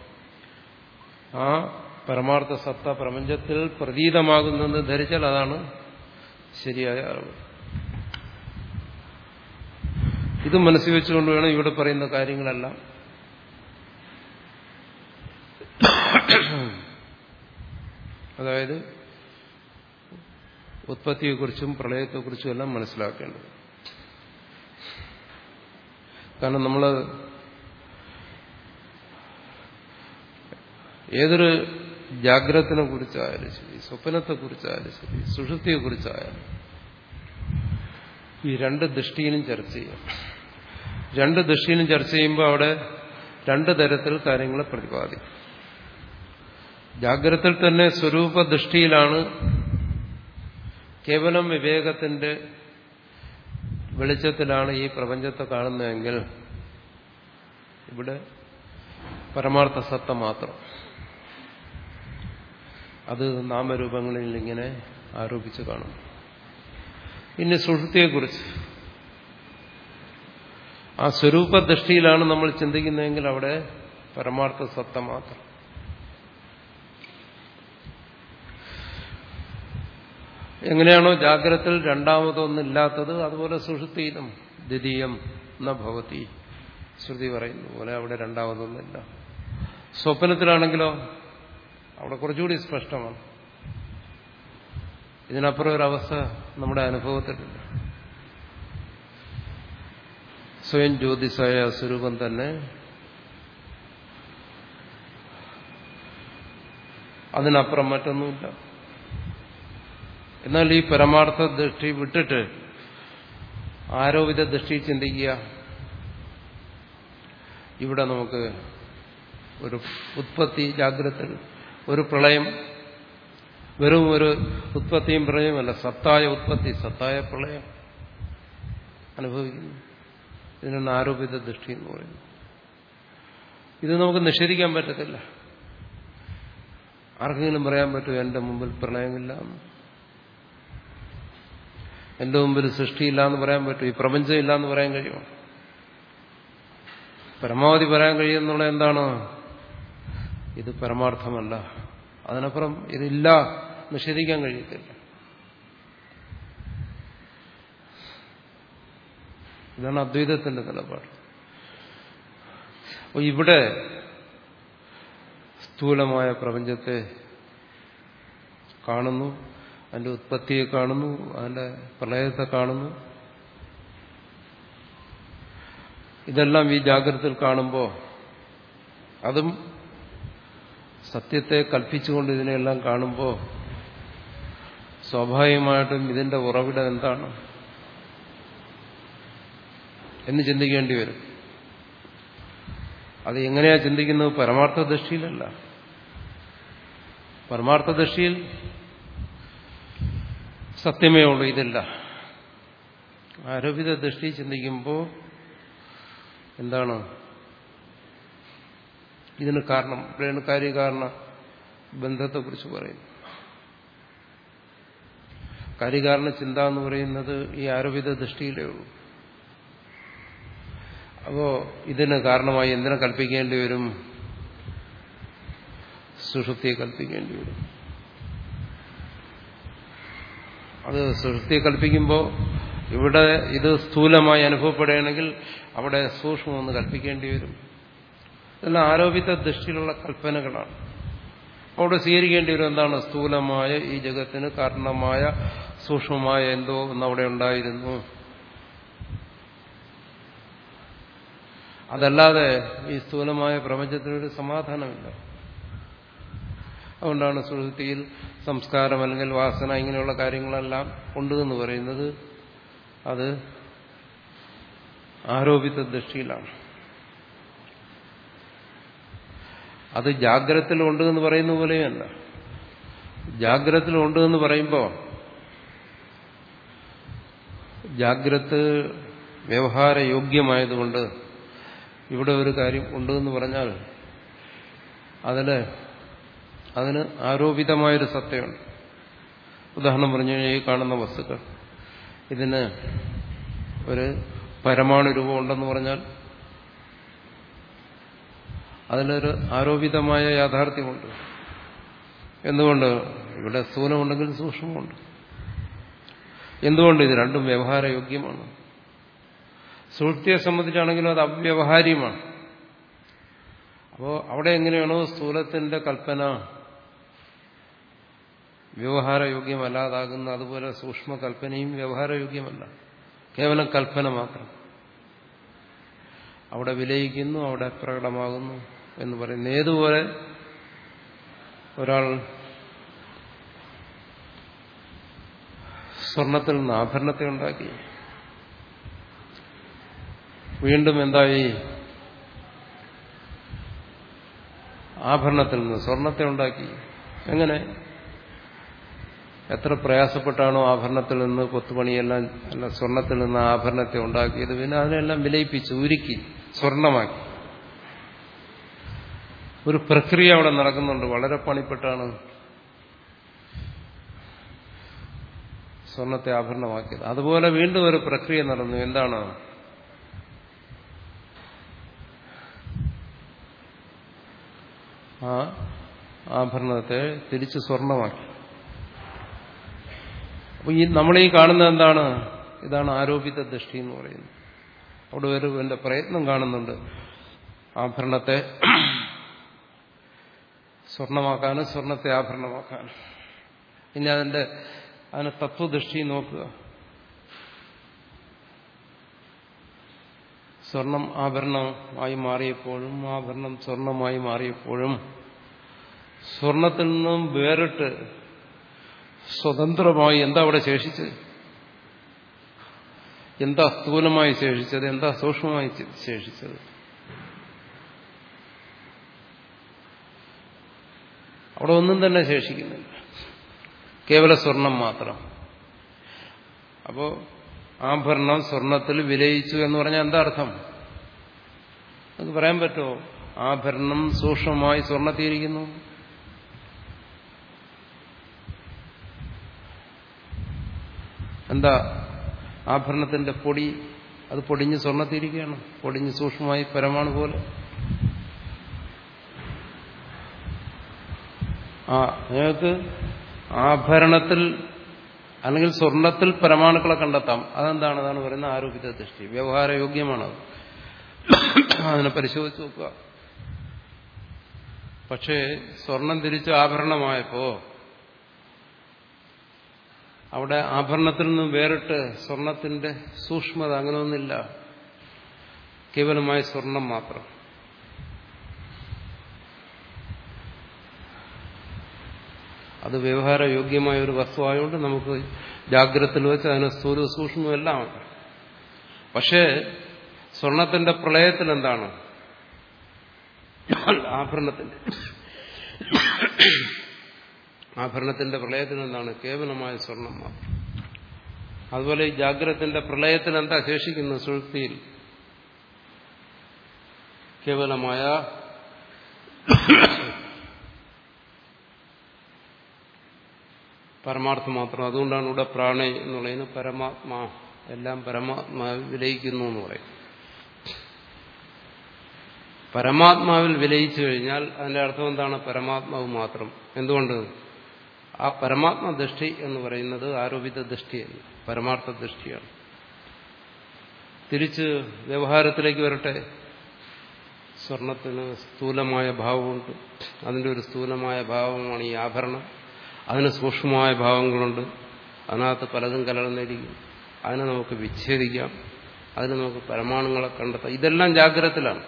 [SPEAKER 1] ആ പരമാർത്ഥ സത്ത പ്രപഞ്ചത്തിൽ പ്രതീതമാകുന്നെന്ന് ധരിച്ചാൽ അതാണ് ശരിയായ അറിവ് ഇത് മനസ്സിൽ വെച്ചുകൊണ്ട് വേണം ഇവിടെ പറയുന്ന കാര്യങ്ങളെല്ലാം അതായത് ഉത്പത്തിയെക്കുറിച്ചും പ്രളയത്തെക്കുറിച്ചും എല്ലാം മനസ്സിലാക്കേണ്ടത് കാരണം നമ്മൾ ഏതൊരു ജാഗ്രതനെ കുറിച്ചായാലും ശരി സ്വപ്നത്തെക്കുറിച്ചായാലും ശരി സുഷുപ്തിയെക്കുറിച്ചായാലും ഈ രണ്ട് ദൃഷ്ടിയിലും ചർച്ച ചെയ്യാം രണ്ട് ദൃഷ്ടിയിലും ചർച്ച ചെയ്യുമ്പോൾ അവിടെ രണ്ട് തരത്തിൽ കാര്യങ്ങളെ പ്രതിപാദിക്കും ജാഗ്രതയിൽ തന്നെ സ്വരൂപ ദൃഷ്ടിയിലാണ് കേവലം വിവേകത്തിന്റെ വെളിച്ചത്തിലാണ് ഈ പ്രപഞ്ചത്തെ കാണുന്നതെങ്കിൽ ഇവിടെ പരമാർത്ഥ സത്ത മാത്രം അത് നാമരൂപങ്ങളിൽ ഇങ്ങനെ ആരോപിച്ച് കാണും പിന്നെ സുഷുപ്തിയെക്കുറിച്ച് ആ സ്വരൂപ ദൃഷ്ടിയിലാണ് നമ്മൾ ചിന്തിക്കുന്നതെങ്കിൽ അവിടെ പരമാർത്ഥ സത്ത മാത്രം എങ്ങനെയാണോ ജാഗ്രതത്തിൽ രണ്ടാമതൊന്നില്ലാത്തത് അതുപോലെ സുഷുപ്തിയിലും ദ്വിതീയം ന ഭവതി ശ്രുതി പറയുന്നു പോലെ അവിടെ രണ്ടാമതൊന്നില്ല സ്വപ്നത്തിലാണെങ്കിലോ അവിടെ കുറച്ചുകൂടി സ്പഷ്ടമാണ് ഇതിനപ്പുറം ഒരവസ്ഥ നമ്മുടെ അനുഭവത്തിലില്ല സ്വയം ജ്യോതിസായ സ്വരൂപം തന്നെ അതിനപ്പുറം മറ്റൊന്നുമില്ല എന്നാൽ ഈ പരമാർത്ഥ ദൃഷ്ടി വിട്ടിട്ട് ആരോപിത ദൃഷ്ടി ചിന്തിക്കുക ഇവിടെ നമുക്ക് ഒരു ഉത്പത്തി ജാഗ്രത ഒരു പ്രളയം വെറും ഒരു ഉത്പത്തിയും പ്രളയമല്ല സത്തായ ഉത്പത്തി സത്തായ പ്രളയം അനുഭവിക്കുന്നു ഇതിനാണ് ആരോപിത ദൃഷ്ടി എന്ന് പറയുന്നത് ഇത് നമുക്ക് നിഷേധിക്കാൻ പറ്റത്തില്ല ആർക്കെങ്കിലും പറയാൻ പറ്റുമോ എന്റെ മുമ്പിൽ പ്രളയമില്ല എന്ന് എന്റെ മുമ്പിൽ സൃഷ്ടിയില്ല എന്ന് പറയാൻ പറ്റും ഈ പ്രപഞ്ചം ഇല്ല എന്ന് പറയാൻ കഴിയുമോ പരമാവധി പറയാൻ കഴിയുന്നുള്ള എന്താണ് ഇത് പരമാർത്ഥമല്ല അതിനപ്പുറം ഇതില്ല നിഷേധിക്കാൻ കഴിയത്തില്ല ഇതാണ് അദ്വൈതത്തിന്റെ നിലപാട് അപ്പോൾ ഇവിടെ സ്ഥൂലമായ പ്രപഞ്ചത്തെ കാണുന്നു അതിന്റെ ഉത്പത്തിയെ കാണുന്നു അതിന്റെ പ്രളയത്തെ കാണുന്നു ഇതെല്ലാം ഈ ജാഗ്രതയിൽ കാണുമ്പോൾ അതും സത്യത്തെ കൽപ്പിച്ചുകൊണ്ട് ഇതിനെല്ലാം കാണുമ്പോൾ സ്വാഭാവികമായിട്ടും ഇതിന്റെ ഉറവിടം എന്താണ് എന്ന് ചിന്തിക്കേണ്ടി വരും അത് എങ്ങനെയാ ചിന്തിക്കുന്നത് പരമാർത്ഥ ദൃഷ്ടിയിലല്ല പരമാർത്ഥ ദൃഷ്ടിയിൽ സത്യമേ ഉള്ളൂ ഇതില്ല ആരോപിത ദൃഷ്ടി ചിന്തിക്കുമ്പോൾ എന്താണ് ഇതിന് കാരണം ഇവിടെയാണ് കാര്യകാരണ ബന്ധത്തെക്കുറിച്ച് പറയുന്നു കാര്യകാരണ ചിന്ത എന്ന് പറയുന്നത് ഈ ആരോപിത ദൃഷ്ടിയിലേ ഉള്ളൂ അപ്പോ ഇതിന് കാരണമായി എന്തിനെ കൽപ്പിക്കേണ്ടി വരും സുഷുപ്തിയെ കൽപ്പിക്കേണ്ടി വരും അത് സുഷുപ്തിയെ കൽപ്പിക്കുമ്പോൾ ഇവിടെ ഇത് സ്ഥൂലമായി അനുഭവപ്പെടുകയാണെങ്കിൽ അവിടെ സൂക്ഷ്മമൊന്ന് കൽപ്പിക്കേണ്ടി വരും ഇതെല്ലാം ആരോപിത ദൃഷ്ടിയിലുള്ള കൽപ്പനകളാണ് അവിടെ സ്വീകരിക്കേണ്ടി വരും എന്താണ് സ്ഥൂലമായ ഈ ജഗത്തിന് കാരണമായ സൂക്ഷ്മമായ എന്തോ ഒന്ന് അവിടെ ഉണ്ടായിരുന്നു അതല്ലാതെ ഈ സ്ഥൂലമായ പ്രപഞ്ചത്തിനൊരു സമാധാനമില്ല അതുകൊണ്ടാണ് സുഹൃത്തിയിൽ സംസ്കാരം അല്ലെങ്കിൽ വാസന ഇങ്ങനെയുള്ള കാര്യങ്ങളെല്ലാം ഉണ്ട് എന്ന് പറയുന്നത് അത് ആരോപിത ദൃഷ്ടിയിലാണ് അത് ജാഗ്രതത്തിലുണ്ട് എന്ന് പറയുന്ന പോലെയല്ല ജാഗ്രതത്തിലുണ്ട് എന്ന് പറയുമ്പോൾ ജാഗ്രത വ്യവഹാരയോഗ്യമായതുകൊണ്ട് ഇവിടെ ഒരു കാര്യം ഉണ്ട് എന്ന് പറഞ്ഞാൽ അതിൽ അതിന് ആരോപിതമായൊരു സത്യമുണ്ട് ഉദാഹരണം പറഞ്ഞു കഴിഞ്ഞാൽ ഈ കാണുന്ന വസ്തുക്കൾ ഇതിന് ഒരു പരമാണു രൂപം ഉണ്ടെന്ന് പറഞ്ഞാൽ അതിലൊരു ആരോപിതമായ യാഥാർത്ഥ്യമുണ്ട് എന്തുകൊണ്ട് ഇവിടെ സ്ഥൂലമുണ്ടെങ്കിൽ സൂക്ഷ്മമുണ്ട് എന്തുകൊണ്ട് ഇത് രണ്ടും വ്യവഹാരയോഗ്യമാണ് സുഹൃത്തിയെ സംബന്ധിച്ചാണെങ്കിലും അത് അവ്യവഹാര്യമാണ് അപ്പോൾ അവിടെ എങ്ങനെയാണോ സ്ഥൂലത്തിന്റെ കൽപ്പന വ്യവഹാരയോഗ്യമല്ലാതാകുന്ന അതുപോലെ സൂക്ഷ്മ കൽപ്പനയും വ്യവഹാരയോഗ്യമല്ല കേവലം കൽപ്പന മാത്രം അവിടെ വിലയിക്കുന്നു അവിടെ പ്രകടമാകുന്നു എന്ന് പറയുന്നു ഏതുപോലെ ഒരാൾ സ്വർണത്തിൽ നിന്ന് ആഭരണത്തെ ഉണ്ടാക്കി വീണ്ടും എന്തായി ആഭരണത്തിൽ നിന്ന് സ്വർണത്തെ ഉണ്ടാക്കി എങ്ങനെ എത്ര പ്രയാസപ്പെട്ടാണോ ആഭരണത്തിൽ നിന്ന് കൊത്തുപണിയെല്ലാം അല്ല സ്വർണത്തിൽ നിന്ന് ആഭരണത്തെ ഉണ്ടാക്കിയത് പിന്നെ അതിനെല്ലാം വിലയിപ്പിച്ചു ഉരുക്കി സ്വർണമാക്കി ഒരു പ്രക്രിയ അവിടെ നടക്കുന്നുണ്ട് വളരെ പണിപ്പെട്ടാണ് സ്വർണത്തെ ആഭരണമാക്കിയത് അതുപോലെ വീണ്ടും ഒരു പ്രക്രിയ നടന്നു എന്താണ് ആ ആഭരണത്തെ തിരിച്ച് സ്വർണമാക്കി അപ്പൊ ഈ നമ്മളീ കാണുന്നത് എന്താണ് ഇതാണ് ആരോപിത ദൃഷ്ടി എന്ന് പറയുന്നത് അവിടെ ഒരു എന്റെ പ്രയത്നം കാണുന്നുണ്ട് ആഭരണത്തെ സ്വർണമാക്കാനും സ്വർണത്തെ ആഭരണമാക്കാനും ഇനി അതിന്റെ അതിന് തത്വദൃഷ്ടി നോക്കുക സ്വർണം ആഭരണമായി മാറിയപ്പോഴും ആഭരണം സ്വർണമായി മാറിയപ്പോഴും സ്വർണത്തിൽ നിന്നും വേറിട്ട് സ്വതന്ത്രമായി എന്താ അവിടെ ശേഷിച്ചത് എന്താ സ്ഥൂലമായി ശേഷിച്ചത് എന്താ സൂക്ഷ്മമായി ശേഷിച്ചത് അവിടെ ഒന്നും തന്നെ ശേഷിക്കുന്നില്ല കേവല സ്വർണം മാത്രം അപ്പോ ആഭരണം സ്വർണത്തിൽ വിലയിച്ചു എന്ന് പറഞ്ഞാൽ എന്താ അർത്ഥം അത് പറയാൻ പറ്റുമോ ആഭരണം സൂക്ഷ്മമായി സ്വർണത്തിയിരിക്കുന്നു എന്താ ആഭരണത്തിന്റെ പൊടി അത് പൊടിഞ്ഞ് സ്വർണത്തിരിക്കുകയാണ് പൊടിഞ്ഞ് സൂക്ഷ്മമായി പരമാണു പോലെ ആ നിങ്ങൾക്ക് ആഭരണത്തിൽ അല്ലെങ്കിൽ സ്വർണത്തിൽ പരമാണുക്കളെ കണ്ടെത്താം അതെന്താണ് അതാണ് പറയുന്ന ആരോപിത ദൃഷ്ടി വ്യവഹാരയോഗ്യമാണത് അതിനെ പരിശോധിച്ച് നോക്കുക പക്ഷേ സ്വർണം തിരിച്ച് ആഭരണമായപ്പോ അവിടെ ആഭരണത്തിൽ നിന്നും വേറിട്ട് സ്വർണത്തിന്റെ സൂക്ഷ്മത അങ്ങനെയൊന്നുമില്ല കേവലമായ സ്വർണം മാത്രം അത് വ്യവഹാര യോഗ്യമായ ഒരു വസ്തുവായതുകൊണ്ട് നമുക്ക് ജാഗ്രതത്തിൽ വെച്ച് അതിന് സ്ഥൂല സൂക്ഷ്മം എല്ലാം ഉണ്ട് പക്ഷേ സ്വർണത്തിന്റെ പ്രളയത്തിൽ എന്താണ് ആഭരണത്തിന്റെ ആഭരണത്തിന്റെ പ്രളയത്തിൽ എന്താണ് കേവലമായ സ്വർണം മാത്രം അതുപോലെ ഈ ജാഗ്രതത്തിന്റെ പ്രളയത്തിൽ എന്താ ശേഷിക്കുന്നത് സുഴുക്തിയിൽ കേവലമായ പരമാർത്ഥം മാത്രം അതുകൊണ്ടാണ് ഇവിടെ പ്രാണ എന്നുള്ളതിന് പരമാത്മാ എല്ലാം പരമാത്മാവിൽ വിലയിക്കുന്നു എന്ന് പറയും പരമാത്മാവിൽ വിലയിച്ചു കഴിഞ്ഞാൽ അതിന്റെ അർത്ഥം എന്താണ് പരമാത്മാവ് മാത്രം എന്തുകൊണ്ട് ആ പരമാത്മ ദൃഷ്ടി എന്ന് പറയുന്നത് ആരോപിത ദൃഷ്ടിയല്ല പരമാർത്ഥ ദൃഷ്ടിയാണ് തിരിച്ച് വ്യവഹാരത്തിലേക്ക് വരട്ടെ സ്വർണത്തിന് സ്ഥൂലമായ ഭാവമുണ്ട് അതിൻ്റെ ഒരു സ്ഥൂലമായ ഭാവമാണ് ഈ ആഭരണം അതിന് സൂക്ഷ്മമായ ഭാവങ്ങളുണ്ട് അതിനകത്ത് പലതും കലർന്നിരിക്കും അതിനെ നമുക്ക് വിച്ഛേദിക്കാം അതിന് നമുക്ക് പരമാണുങ്ങളെ കണ്ടെത്താം ഇതെല്ലാം ജാഗ്രതത്തിലാണ്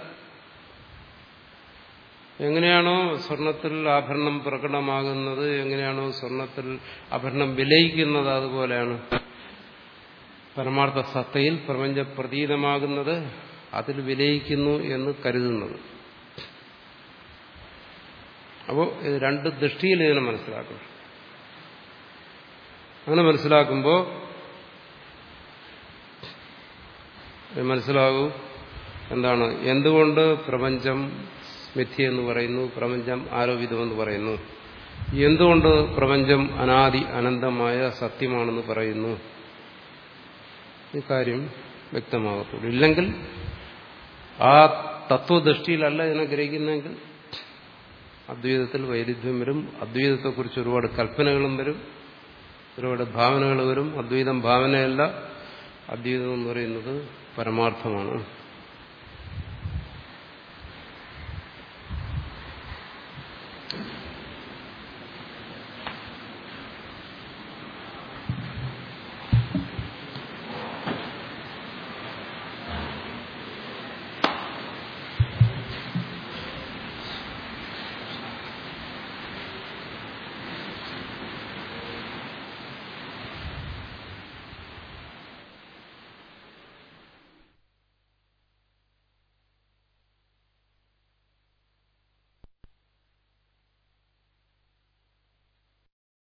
[SPEAKER 1] എങ്ങനെയാണോ സ്വർണത്തിൽ ആഭരണം പ്രകടമാകുന്നത് എങ്ങനെയാണോ സ്വർണത്തിൽ ആഭരണം വിലയിക്കുന്നത് അതുപോലെയാണ് പരമാർത്ഥ സത്തയിൽ പ്രപഞ്ച പ്രതീതമാകുന്നത് അതിൽ വിലയിക്കുന്നു എന്ന് കരുതുന്നത് അപ്പോൾ ഇത് രണ്ട് ദൃഷ്ടിയിൽ ഇതിനെ മനസ്സിലാക്കണം അങ്ങനെ മനസ്സിലാക്കുമ്പോൾ മനസ്സിലാകൂ എന്താണ് എന്തുകൊണ്ട് പ്രപഞ്ചം മിഥ്യ എന്ന് പറയുന്നു പ്രപഞ്ചം ആരോപിതമെന്ന് പറയുന്നു എന്തുകൊണ്ട് പ്രപഞ്ചം അനാദി അനന്തമായ സത്യമാണെന്ന് പറയുന്നു ഈ കാര്യം വ്യക്തമാകത്തുള്ളൂ ഇല്ലെങ്കിൽ ആ തത്വദൃഷ്ടിയിലല്ല ഇതിനെ ഗ്രഹിക്കുന്നെങ്കിൽ അദ്വൈതത്തിൽ വൈരുദ്ധ്യം വരും അദ്വൈതത്തെക്കുറിച്ച് ഒരുപാട് കൽപ്പനകളും വരും ഒരുപാട് ഭാവനകൾ വരും അദ്വൈതം ഭാവനയല്ല അദ്വൈതം എന്ന് പറയുന്നത് പരമാർത്ഥമാണ്